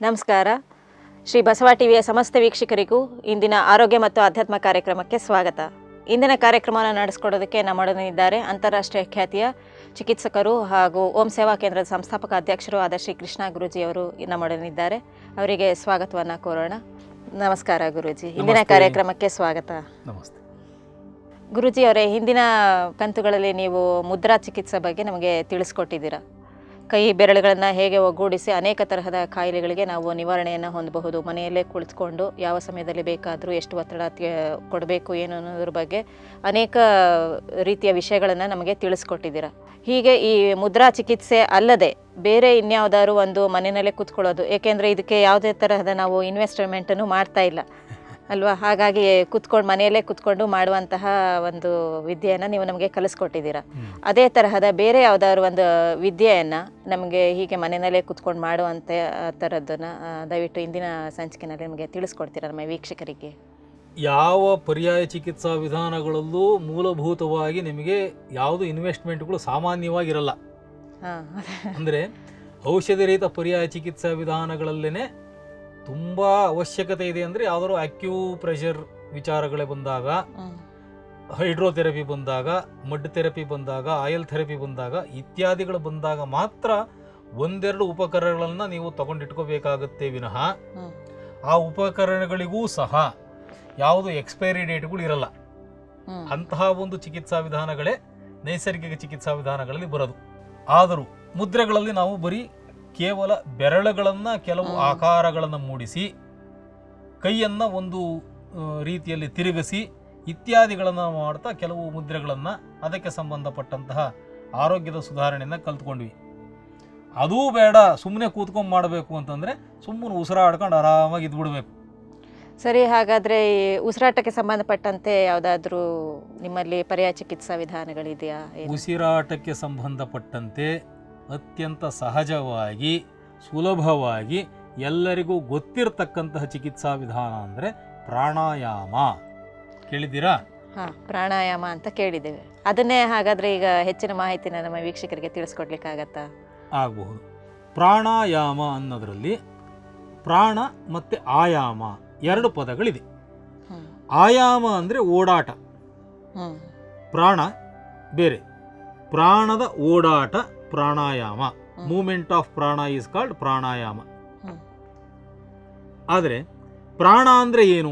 ನಮಸ್ಕಾರ ಶ್ರೀ ಬಸವ ಟಿವಿಯ ಸಮಸ್ತ ವೀಕ್ಷಕರಿಗೂ ಇಂದಿನ ಆರೋಗ್ಯ ಮತ್ತು ಆಧ್ಯಾತ್ಮ ಕಾರ್ಯಕ್ರಮಕ್ಕೆ ಸ್ವಾಗತ ಇಂದಿನ ಕಾರ್ಯಕ್ರಮವನ್ನು ನಡೆಸ್ಕೊಡೋದಕ್ಕೆ ನಮ್ಮೊಡನಿದ್ದಾರೆ ಅಂತಾರಾಷ್ಟ್ರೀಯ ಖ್ಯಾತಿಯ ಚಿಕಿತ್ಸಕರು ಹಾಗೂ ಓಂ ಸೇವಾ ಕೇಂದ್ರದ ಸಂಸ್ಥಾಪಕ ಅಧ್ಯಕ್ಷರು ಆದ ಶ್ರೀ ಕೃಷ್ಣ ಗುರೂಜಿಯವರು ನಮ್ಮೊಡನಿದ್ದಾರೆ ಅವರಿಗೆ ಸ್ವಾಗತವನ್ನು ಕೋರೋಣ ನಮಸ್ಕಾರ ಗುರೂಜಿ ಇಂದಿನ ನಮಸ್ತೆ. ಕಾರ್ಯಕ್ರಮಕ್ಕೆ ಸ್ವಾಗತ ನಮಸ್ತೆ ಗುರುಜಿ ಅವರೇ ಹಿಂದಿನ ಕಂತುಗಳಲ್ಲಿ ನೀವು ಮುದ್ರಾ ಚಿಕಿತ್ಸೆ ಬಗ್ಗೆ ನಮಗೆ ತಿಳಿಸ್ಕೊಟ್ಟಿದ್ದೀರಾ ಕೈ ಬೆರಳುಗಳನ್ನು ಹೇಗೆ ಒಗ್ಗೂಡಿಸಿ ಅನೇಕ ತರಹದ ಕಾಯಿಲೆಗಳಿಗೆ ನಾವು ನಿವಾರಣೆಯನ್ನು ಹೊಂದಬಹುದು ಮನೆಯಲ್ಲೇ ಕುಳಿತುಕೊಂಡು ಯಾವ ಸಮಯದಲ್ಲಿ ಬೇಕಾದರೂ ಎಷ್ಟು ಒತ್ತಡ ತಿ- ಕೊಡಬೇಕು ಏನು ಅನ್ನೋದ್ರ ಬಗ್ಗೆ ಅನೇಕ ರೀತಿಯ ವಿಷಯಗಳನ್ನು ನಮಗೆ ತಿಳಿಸ್ಕೊಟ್ಟಿದ್ದೀರಾ ಹೀಗೆ ಈ ಮುದ್ರಾ ಚಿಕಿತ್ಸೆ ಅಲ್ಲದೆ ಬೇರೆ ಇನ್ಯಾವುದಾದ್ರು ಒಂದು ಮನೆಯಲ್ಲೇ ಕೂತ್ಕೊಳ್ಳೋದು ಏಕೆಂದರೆ ಇದಕ್ಕೆ ಯಾವುದೇ ತರಹದ ನಾವು ಇನ್ವೆಸ್ಟ್ಮೆಂಟನ್ನು ಮಾಡ್ತಾ ಇಲ್ಲ ಅಲ್ವಾ ಹಾಗಾಗಿ ಕುತ್ಕೊಂಡು ಮನೆಯಲ್ಲೇ ಕುತ್ಕೊಂಡು ಮಾಡುವಂತಹ ಒಂದು ವಿದ್ಯೆಯನ್ನು ನೀವು ನಮಗೆ ಕಲಿಸ್ಕೊಟ್ಟಿದ್ದೀರಾ ಅದೇ ತರಹದ ಬೇರೆ ಯಾವುದಾದ್ರು ಒಂದು ವಿದ್ಯೆಯನ್ನು ನಮಗೆ ಹೀಗೆ ಮನೆಯಲ್ಲೇ ಕುತ್ಕೊಂಡು ಮಾಡುವಂಥ ಥರದ್ದನ್ನು ದಯವಿಟ್ಟು ಇಂದಿನ ಸಂಚಿಕೆಯಲ್ಲಿ ನಮಗೆ ತಿಳಿಸ್ಕೊಡ್ತೀರಾ ನಮ್ಮ ವೀಕ್ಷಕರಿಗೆ ಯಾವ ಪರ್ಯಾಯ ಚಿಕಿತ್ಸಾ ವಿಧಾನಗಳಲ್ಲೂ ಮೂಲಭೂತವಾಗಿ ನಿಮಗೆ ಯಾವುದು ಇನ್ವೆಸ್ಟ್ಮೆಂಟ್ಗಳು ಸಾಮಾನ್ಯವಾಗಿರಲ್ಲ ಹಾಂ ಅಂದರೆ ಔಷಧಿ ರಹಿತ ಪರ್ಯಾಯ ಚಿಕಿತ್ಸಾ ವಿಧಾನಗಳಲ್ಲೇ ತುಂಬ ಅವಶ್ಯಕತೆ ಇದೆ ಅಂದರೆ ಯಾವ್ದಾದ್ರು ಅಕ್ಯೂ ಪ್ರೆಷರ್ ವಿಚಾರಗಳೇ ಬಂದಾಗ ಹೈಡ್ರೋಥೆರಪಿ ಬಂದಾಗ ಮಡ್ ಥೆರಪಿ ಬಂದಾಗ ಆಯಿಲ್ ಥೆರಪಿ ಬಂದಾಗ ಇತ್ಯಾದಿಗಳು ಬಂದಾಗ ಮಾತ್ರ ಒಂದೆರಡು ಉಪಕರಣಗಳನ್ನು ನೀವು ತಗೊಂಡಿಟ್ಕೋಬೇಕಾಗತ್ತೆ ವಿನಃ ಆ ಉಪಕರಣಗಳಿಗೂ ಸಹ ಯಾವುದು ಎಕ್ಸ್ಪೈರಿ ಡೇಟ್ಗಳು ಇರಲ್ಲ ಅಂತಹ ಒಂದು ಚಿಕಿತ್ಸಾ ವಿಧಾನಗಳೇ ನೈಸರ್ಗಿಕ ಚಿಕಿತ್ಸಾ ವಿಧಾನಗಳಲ್ಲಿ ಬರೋದು ಆದರೂ ಮುದ್ರೆಗಳಲ್ಲಿ ನಾವು ಬರೀ ಕೇವಲ ಬೆರಳುಗಳನ್ನು ಕೆಲವು ಹ್ಮ್. ಆಕಾರಗಳನ್ನು ಮೂಡಿಸಿ ಕೈಯನ್ನು ಒಂದು ಆ, ರೀತಿಯಲ್ಲಿ ತಿರುಗಿಸಿ ಇತ್ಯಾದಿಗಳನ್ನು ಮಾಡ್ತಾ ಕೆಲವು ಮುದ್ರೆಗಳನ್ನು ಅದಕ್ಕೆ ಸಂಬಂಧಪಟ್ಟಂತಹ ಆರೋಗ್ಯದ ಸುಧಾರಣೆಯನ್ನು ಕಲ್ತ್ಕೊಂಡ್ವಿ ಅದೂ ಬೇಡ ಸುಮ್ಮನೆ ಕೂತ್ಕೊಂಡು ಮಾಡಬೇಕು ಅಂತಂದರೆ ಸುಮ್ಮನೆ ಉಸಿರಾಡ್ಕೊಂಡು ಆರಾಮಾಗಿ ಇದ್ಬಿಡ್ಬೇಕು ಸರಿ ಹಾಗಾದರೆ ಈ ಉಸಿರಾಟಕ್ಕೆ ಸಂಬಂಧಪಟ್ಟಂತೆ ಯಾವುದಾದ್ರೂ ನಿಮ್ಮಲ್ಲಿ ಪರ್ಯಾಯ ಚಿಕಿತ್ಸಾ ವಿಧಾನಗಳಿದೆಯಾ ಏನು? ಉಸಿರಾಟಕ್ಕೆ ಸಂಬಂಧಪಟ್ಟಂತೆ ಅತ್ಯಂತ ಸಹಜವಾಗಿ ಸುಲಭವಾಗಿ ಎಲ್ಲರಿಗೂ ಗೊತ್ತಿರತಕ್ಕಂತಹ ಚಿಕಿತ್ಸಾ ವಿಧಾನ ಅಂದರೆ ಪ್ರಾಣಾಯಾಮ ಕೇಳಿದ್ದೀರಾ ಹಾ ಪ್ರಾಣಾಯಾಮ ಅಂತ ಕೇಳಿದ್ದೇವೆ ಅದನ್ನೇ ಹಾಗಾದ್ರೆ ಈಗ ಹೆಚ್ಚಿನ ಮಾಹಿತಿನ ನಮ್ಮ ವೀಕ್ಷಕರಿಗೆ ತಿಳಿಸ್ಕೊಡ್ಲಿಕ್ಕಾಗತ್ತಾ ಆಗಬಹುದು ಪ್ರಾಣಾಯಾಮ ಅನ್ನೋದರಲ್ಲಿ ಪ್ರಾಣ ಮತ್ತು ಆಯಾಮ ಎರಡು ಪದಗಳಿದೆ ಹ್ಮ್ ಆಯಾಮ ಅಂದರೆ ಓಡಾಟ ಹ್ಮ್ ಪ್ರಾಣ ಬೇರೆ ಪ್ರಾಣದ ಓಡಾಟ ಪ್ರಾಣಾಯಾಮ ಹ್ಮ್. Movement of prana is called pranayama ಹ್ಮ್. ಆದರೆ ಪ್ರಾಣ ಅಂದರೆ ಏನು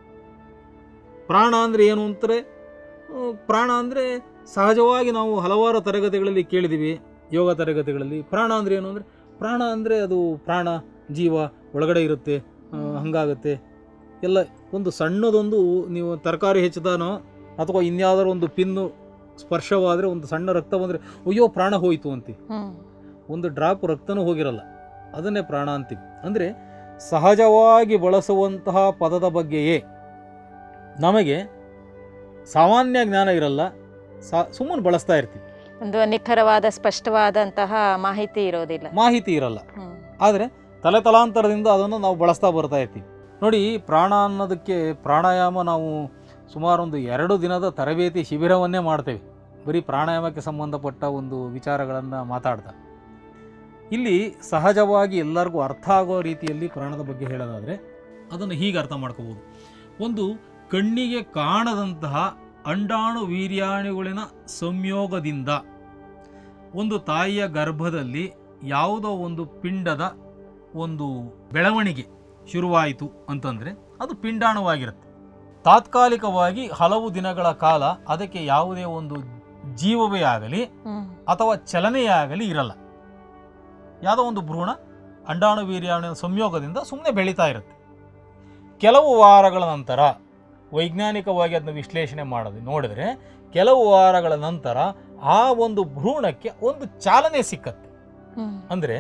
ಪ್ರಾಣ ಅಂದರೆ ಏನು ಅಂತಾರೆ ಆ, ಪ್ರಾಣ ಅಂದರೆ ಸಹಜವಾಗಿ ನಾವು ಹಲವಾರು ತರಗತಿಗಳಲ್ಲಿ ಕೇಳಿದ್ದೀವಿ ಯೋಗ ತರಗತಿಗಳಲ್ಲಿ ಪ್ರಾಣ ಅಂದರೆ ಏನು ಅಂದರೆ ಪ್ರಾಣ ಅಂದರೆ ಅದು ಪ್ರಾಣ ಜೀವ ಒಳಗಡೆ ಇರುತ್ತೆ ಆ, ಹಂಗಾಗುತ್ತೆ ಎಲ್ಲ ಒಂದು ಸಣ್ಣದೊಂದು ನೀವು ತರಕಾರಿ ಹೆಚ್ಚಿದಾನೋ ಅಥವಾ ಇನ್ಯಾವುದಾದ್ರು ಒಂದು ಪಿನ್ನು ಸ್ಪರ್ಶವಾದರೆ ಒಂದು ಸಣ್ಣ ರಕ್ತ ಬಂದರೆ ಅಯ್ಯೋ ಪ್ರಾಣ ಹೋಯಿತು ಅಂತೀವಿ ಹ್ಮ್ ಒಂದು ಡ್ರಾಪ್ ರಕ್ತನೂ ಹೋಗಿರಲ್ಲ ಅದನ್ನೇ ಪ್ರಾಣ ಅಂತೀವಿ ಅಂದರೆ ಸಹಜವಾಗಿ ಬಳಸುವಂತಹ ಪದದ ಬಗ್ಗೆಯೇ ನಮಗೆ ಸಾಮಾನ್ಯ ಜ್ಞಾನ ಇರಲ್ಲ ಸಾ ಸುಮ್ಮನೆ ಬಳಸ್ತಾ ಇರ್ತೀವಿ ಒಂದು ನಿಖರವಾದ ಸ್ಪಷ್ಟವಾದಂತಹ ಮಾಹಿತಿ ಇರೋದಿಲ್ಲ ಮಾಹಿತಿ ಇರಲ್ಲ ಹ್ಮ್ ಆದರೆ ತಲೆ ತಲಾಂತರದಿಂದ ಅದನ್ನು ನಾವು ಬಳಸ್ತಾ ಬರ್ತಾ ಇರ್ತೀವಿ ನೋಡಿ ಪ್ರಾಣ ಅನ್ನೋದಕ್ಕೆ ಪ್ರಾಣಾಯಾಮ ನಾವು ಸುಮಾರು ಒಂದು ಎರಡು ದಿನದ ತರಬೇತಿ ಶಿಬಿರವನ್ನೇ ಮಾಡ್ತೇವೆ ಬರೀ ಪ್ರಾಣಾಯಾಮಕ್ಕೆ ಸಂಬಂಧಪಟ್ಟ ಒಂದು ವಿಚಾರಗಳನ್ನು ಮಾತಾಡ್ತಾ ಇಲ್ಲಿ ಸಹಜವಾಗಿ ಎಲ್ಲರಿಗೂ ಅರ್ಥ ಆಗೋ ರೀತಿಯಲ್ಲಿ ಪ್ರಾಣದ ಬಗ್ಗೆ ಹೇಳೋದಾದರೆ ಅದನ್ನು ಹೀಗೆ ಅರ್ಥ ಮಾಡ್ಕೋಬೋದು ಒಂದು ಕಣ್ಣಿಗೆ ಕಾಣದಂತಹ ಅಂಡಾಣು ವೀರ್ಯಾಣುಗಳಿನ ಸಂಯೋಗದಿಂದ ಒಂದು ತಾಯಿಯ ಗರ್ಭದಲ್ಲಿ ಯಾವುದೋ ಒಂದು ಪಿಂಡದ ಒಂದು ಬೆಳವಣಿಗೆ ಶುರುವಾಯಿತು ಅಂತಂದರೆ ಅದು ಪಿಂಡಾಣುವಾಗಿರುತ್ತೆ ತಾತ್ಕಾಲಿಕವಾಗಿ ಹಲವು ದಿನಗಳ ಕಾಲ ಅದಕ್ಕೆ ಯಾವುದೇ ಒಂದು ಜೀವವೇ ಆಗಲಿ ಹ್ಮ್ ಅಥವಾ ಚಲನೆಯೇ ಆಗಲಿ ಇರಲ್ಲ ಯಾವುದೋ ಒಂದು ಭ್ರೂಣ ಅಂಡಾಣು ವೀರ್ಯಾಣುವಿನ ಸಂಯೋಗದಿಂದ ಸುಮ್ಮನೆ ಬೆಳೀತಾ ಇರುತ್ತೆ ಕೆಲವು ವಾರಗಳ ನಂತರ ವೈಜ್ಞಾನಿಕವಾಗಿ ಅದನ್ನು ವಿಶ್ಲೇಷಣೆ ಮಾಡೋದು ನೋಡಿದ್ರೆ ಕೆಲವು ವಾರಗಳ ನಂತರ ಆ ಒಂದು ಭ್ರೂಣಕ್ಕೆ ಒಂದು ಚಾಲನೆ ಸಿಕ್ಕತ್ತೆ ಹ್ಮ್ ಅಂದರೆ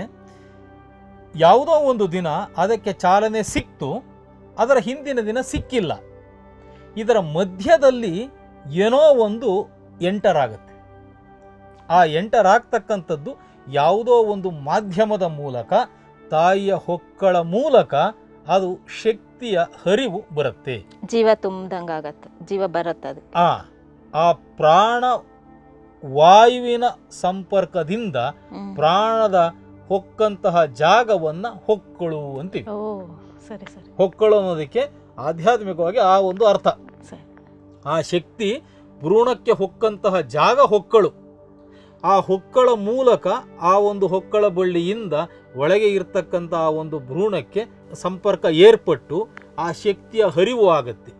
ಯಾವುದೋ ಒಂದು ದಿನ ಅದಕ್ಕೆ ಚಾಲನೆ ಸಿಕ್ತು ಅದರ ಹಿಂದಿನ ದಿನ ಸಿಕ್ಕಿಲ್ಲ ಇದರ ಮಧ್ಯದಲ್ಲಿ ಏನೋ ಒಂದು ಎಂಟರ್ ಆಗುತ್ತೆ ಆ ಎಂಟರ್ ಆಗ್ತಕ್ಕಂಥದ್ದು ಯಾವುದೋ ಒಂದು ಮಾಧ್ಯಮದ ಮೂಲಕ ತಾಯಿಯ ಹೊಕ್ಕಳ ಮೂಲಕ ಅದು ಶಕ್ತಿಯ ಹರಿವು ಬರುತ್ತೆ ಜೀವ ತುಂಬ್ದಂಗಾಗತ್ತೆ ಜೀವ ಬರುತ್ತೆ ಅದಕ್ಕೆ ಆ ಆ ಪ್ರಾಣ ವಾಯುವಿನ ಸಂಪರ್ಕದಿಂದ ಹ್ಮ್ ಪ್ರಾಣದ ಹೊಕ್ಕಂತಹ ಜಾಗವನ್ನ ಹೊಕ್ಕಳು ಅಂತೀವಿ ಓ ಸರಿ ಸರಿ ಹೊಕ್ಕಳು ಅನ್ನೋದಕ್ಕೆ ಆಧ್ಯಾತ್ಮಿಕವಾಗಿ ಆ ಒಂದು ಅರ್ಥ ಸರಿ ಆ ಶಕ್ತಿ ಭ್ರೂಣಕ್ಕೆ ಹೊಕ್ಕಂತಹ ಜಾಗ ಹೊಕ್ಕಳು ಆ ಹೊಕ್ಕಳ ಮೂಲಕ ಆ ಒಂದು ಹೊಕ್ಕಳ ಬಳ್ಳಿಯಿಂದ ಒಳಗೆ ಇರ್ತಕ್ಕಂಥ ಆ ಒಂದು ಭ್ರೂಣಕ್ಕೆ ಸಂಪರ್ಕ ಏರ್ಪಟ್ಟು ಆ ಶಕ್ತಿಯ ಹರಿವು ಆಗತ್ತೆ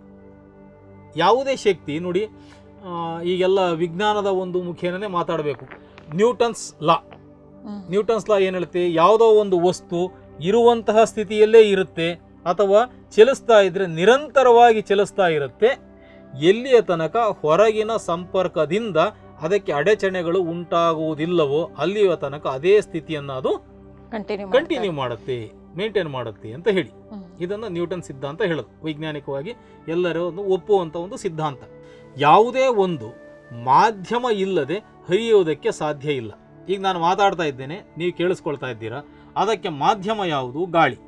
ಯಾವುದೇ ಶಕ್ತಿ ನೋಡಿ ಆ, ಈಗೆಲ್ಲ ವಿಜ್ಞಾನದ ಒಂದು ಮುಖೇನನೇ ಮಾತಾಡಬೇಕು ನ್ಯೂಟನ್ಸ್ ಲಾ ಹ್ಮ್. ನ್ಯೂಟನ್ಸ್ ಲಾ ಏನು ಹೇಳುತ್ತೆ ಯಾವುದೋ ಒಂದು ವಸ್ತು ಇರುವಂತಹ ಸ್ಥಿತಿಯಲ್ಲೇ ಇರುತ್ತೆ ಅಥವಾ ಚಲಿಸ್ತಾ ಇದ್ರೆ ನಿರಂತರವಾಗಿ ಚಲಿಸ್ತಾ ಇರುತ್ತೆ ಎಲ್ಲಿಯ ತನಕ ಹೊರಗಿನ ಸಂಪರ್ಕದಿಂದ ಅದಕ್ಕೆ ಅಡೆಚಣೆಗಳು ಉಂಟಾಗುವುದಿಲ್ಲವೋ ಅಲ್ಲಿಯ ತನಕ ಅದೇ ಸ್ಥಿತಿಯನ್ನು ಅದು ಕಂಟಿನ್ಯೂ ಕಂಟಿನ್ಯೂ ಮಾಡುತ್ತೆ ಮೇಂಟೈನ್ ಮಾಡುತ್ತೆ ಅಂತ ಹೇಳಿ ಇದನ್ನು ನ್ಯೂಟನ್ ಸಿದ್ಧಾಂತ ಹೇಳೋದು ವೈಜ್ಞಾನಿಕವಾಗಿ ಎಲ್ಲರೂ ಒಂದು ಒಪ್ಪುವಂಥ ಒಂದು ಸಿದ್ಧಾಂತ ಯಾವುದೇ ಒಂದು ಮಾಧ್ಯಮ ಇಲ್ಲದೆ ಹರಿಯುವುದಕ್ಕೆ ಸಾಧ್ಯ ಇಲ್ಲ ಈಗ ನಾನು ಮಾತಾಡ್ತಾ ಇದ್ದೇನೆ ನೀವು ಕೇಳಿಸ್ಕೊಳ್ತಾ ಇದ್ದೀರಾ ಅದಕ್ಕೆ ಮಾಧ್ಯಮ ಯಾವುದು ಗಾಳಿ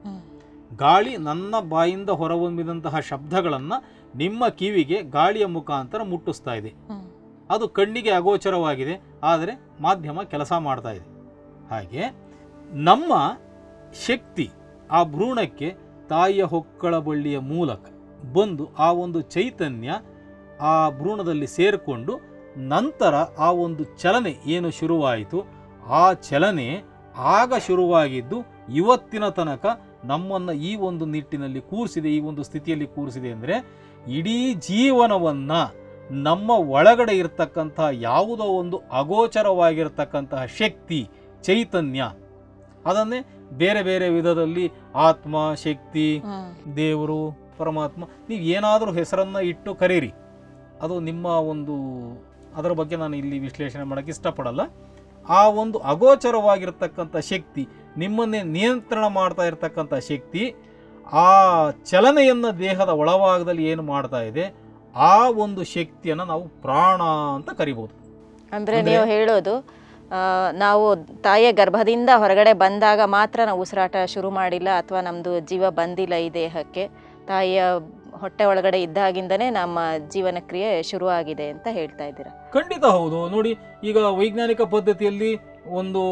ಗಾಳಿ ನನ್ನ ಬಾಯಿಂದ ಹೊರಹೊಮ್ಮಿದಂತಹ ಶಬ್ದಗಳನ್ನು ನಿಮ್ಮ ಕಿವಿಗೆ ಗಾಳಿಯ ಮುಖಾಂತರ ಮುಟ್ಟಿಸ್ತಾ ಇದೆ ಅದು ಕಣ್ಣಿಗೆ ಅಗೋಚರವಾಗಿದೆ ಆದರೆ ಮಾಧ್ಯಮ ಕೆಲಸ ಮಾಡ್ತಾ ಇದೆ ಹಾಗೆ ನಮ್ಮ ಶಕ್ತಿ ಆ ಭ್ರೂಣಕ್ಕೆ ತಾಯಿಯ ಹೊಕ್ಕಳ ಬಳ್ಳಿಯ ಮೂಲಕ ಬಂದು ಆ ಒಂದು ಚೈತನ್ಯ ಆ ಭ್ರೂಣದಲ್ಲಿ ಸೇರಿಕೊಂಡು ನಂತರ ಆ ಒಂದು ಚಲನೆ ಏನು ಶುರುವಾಯಿತು ಆ ಚಲನೆ ಆಗ ಶುರುವಾಗಿದ್ದು ಇವತ್ತಿನ ತನಕ ನಮ್ಮನ್ನು ಈ ಒಂದು ನಿಟ್ಟಿನಲ್ಲಿ ಕೂರಿಸಿದೆ ಈ ಒಂದು ಸ್ಥಿತಿಯಲ್ಲಿ ಕೂರಿಸಿದೆ ಅಂದರೆ ಇಡೀ ಜೀವನವನ್ನು ನಮ್ಮ ಒಳಗಡೆ ಇರತಕ್ಕಂತಹ ಯಾವುದೋ ಒಂದು ಅಗೋಚರವಾಗಿರತಕ್ಕಂತಹ ಶಕ್ತಿ ಚೈತನ್ಯ ಅದನ್ನೇ ಬೇರೆ ಬೇರೆ ವಿಧದಲ್ಲಿ ಆತ್ಮ ಶಕ್ತಿ ದೇವರು ಪರಮಾತ್ಮ ನೀವು ಏನಾದರೂ ಹೆಸರನ್ನು ಇಟ್ಟು ಕರೀರಿ ಅದು ನಿಮ್ಮ ಒಂದು ಅದರ ಬಗ್ಗೆ ನಾನು ಇಲ್ಲಿ ವಿಶ್ಲೇಷಣೆ ಮಾಡೋಕ್ಕೆ ಇಷ್ಟಪಡಲ್ಲ ಆ ಒಂದು ಅಗೋಚರವಾಗಿರ್ತಕ್ಕಂಥ ಶಕ್ತಿ ನಿಮ್ಮನ್ನೇ ನಿಯಂತ್ರಣ ಮಾಡ್ತಾ ಇರತಕ್ಕಂಥ ಶಕ್ತಿ ಆ ಚಲನೆಯನ್ನು ದೇಹದ ಒಳಭಾಗದಲ್ಲಿ ಏನು ಮಾಡ್ತಾ ಇದೆ ಆ ಒಂದು ಶಕ್ತಿಯನ್ನು ನಾವು ಪ್ರಾಣ ಅಂತ ಕರಿಬೋದು ಅಂದ್ರೆ ಅಂದ್ರೆ- ನೀವು ಹೇಳೋದು ಆ, ನಾವು ತಾಯಿಯ ಗರ್ಭದಿಂದ ಹೊರಗಡೆ ಬಂದಾಗ ಮಾತ್ರ ನಾವು ಉಸಿರಾಟ ಶುರು ಮಾಡಿಲ್ಲ ಅಥವಾ ನಮ್ಮದು ಜೀವ ಬಂದಿಲ್ಲ ಈ ದೇಹಕ್ಕೆ ತಾಯಿಯ ಹೊಟ್ಟೆ ಒಳಗಡೆ ಇದ್ದಾಗಿಂದನೇ ನಮ್ಮ ಜೀವನ ಕ್ರಿಯೆ ಶುರುವಾಗಿದೆ ಅಂತ ಹೇಳ್ತಾ ಇದ್ದೀರಾ ಖಂಡಿತ ಹೌದು ನೋಡಿ ಈಗ ವೈಜ್ಞಾನಿಕ ಪದ್ಧತಿಯಲ್ಲಿ ಒಂದು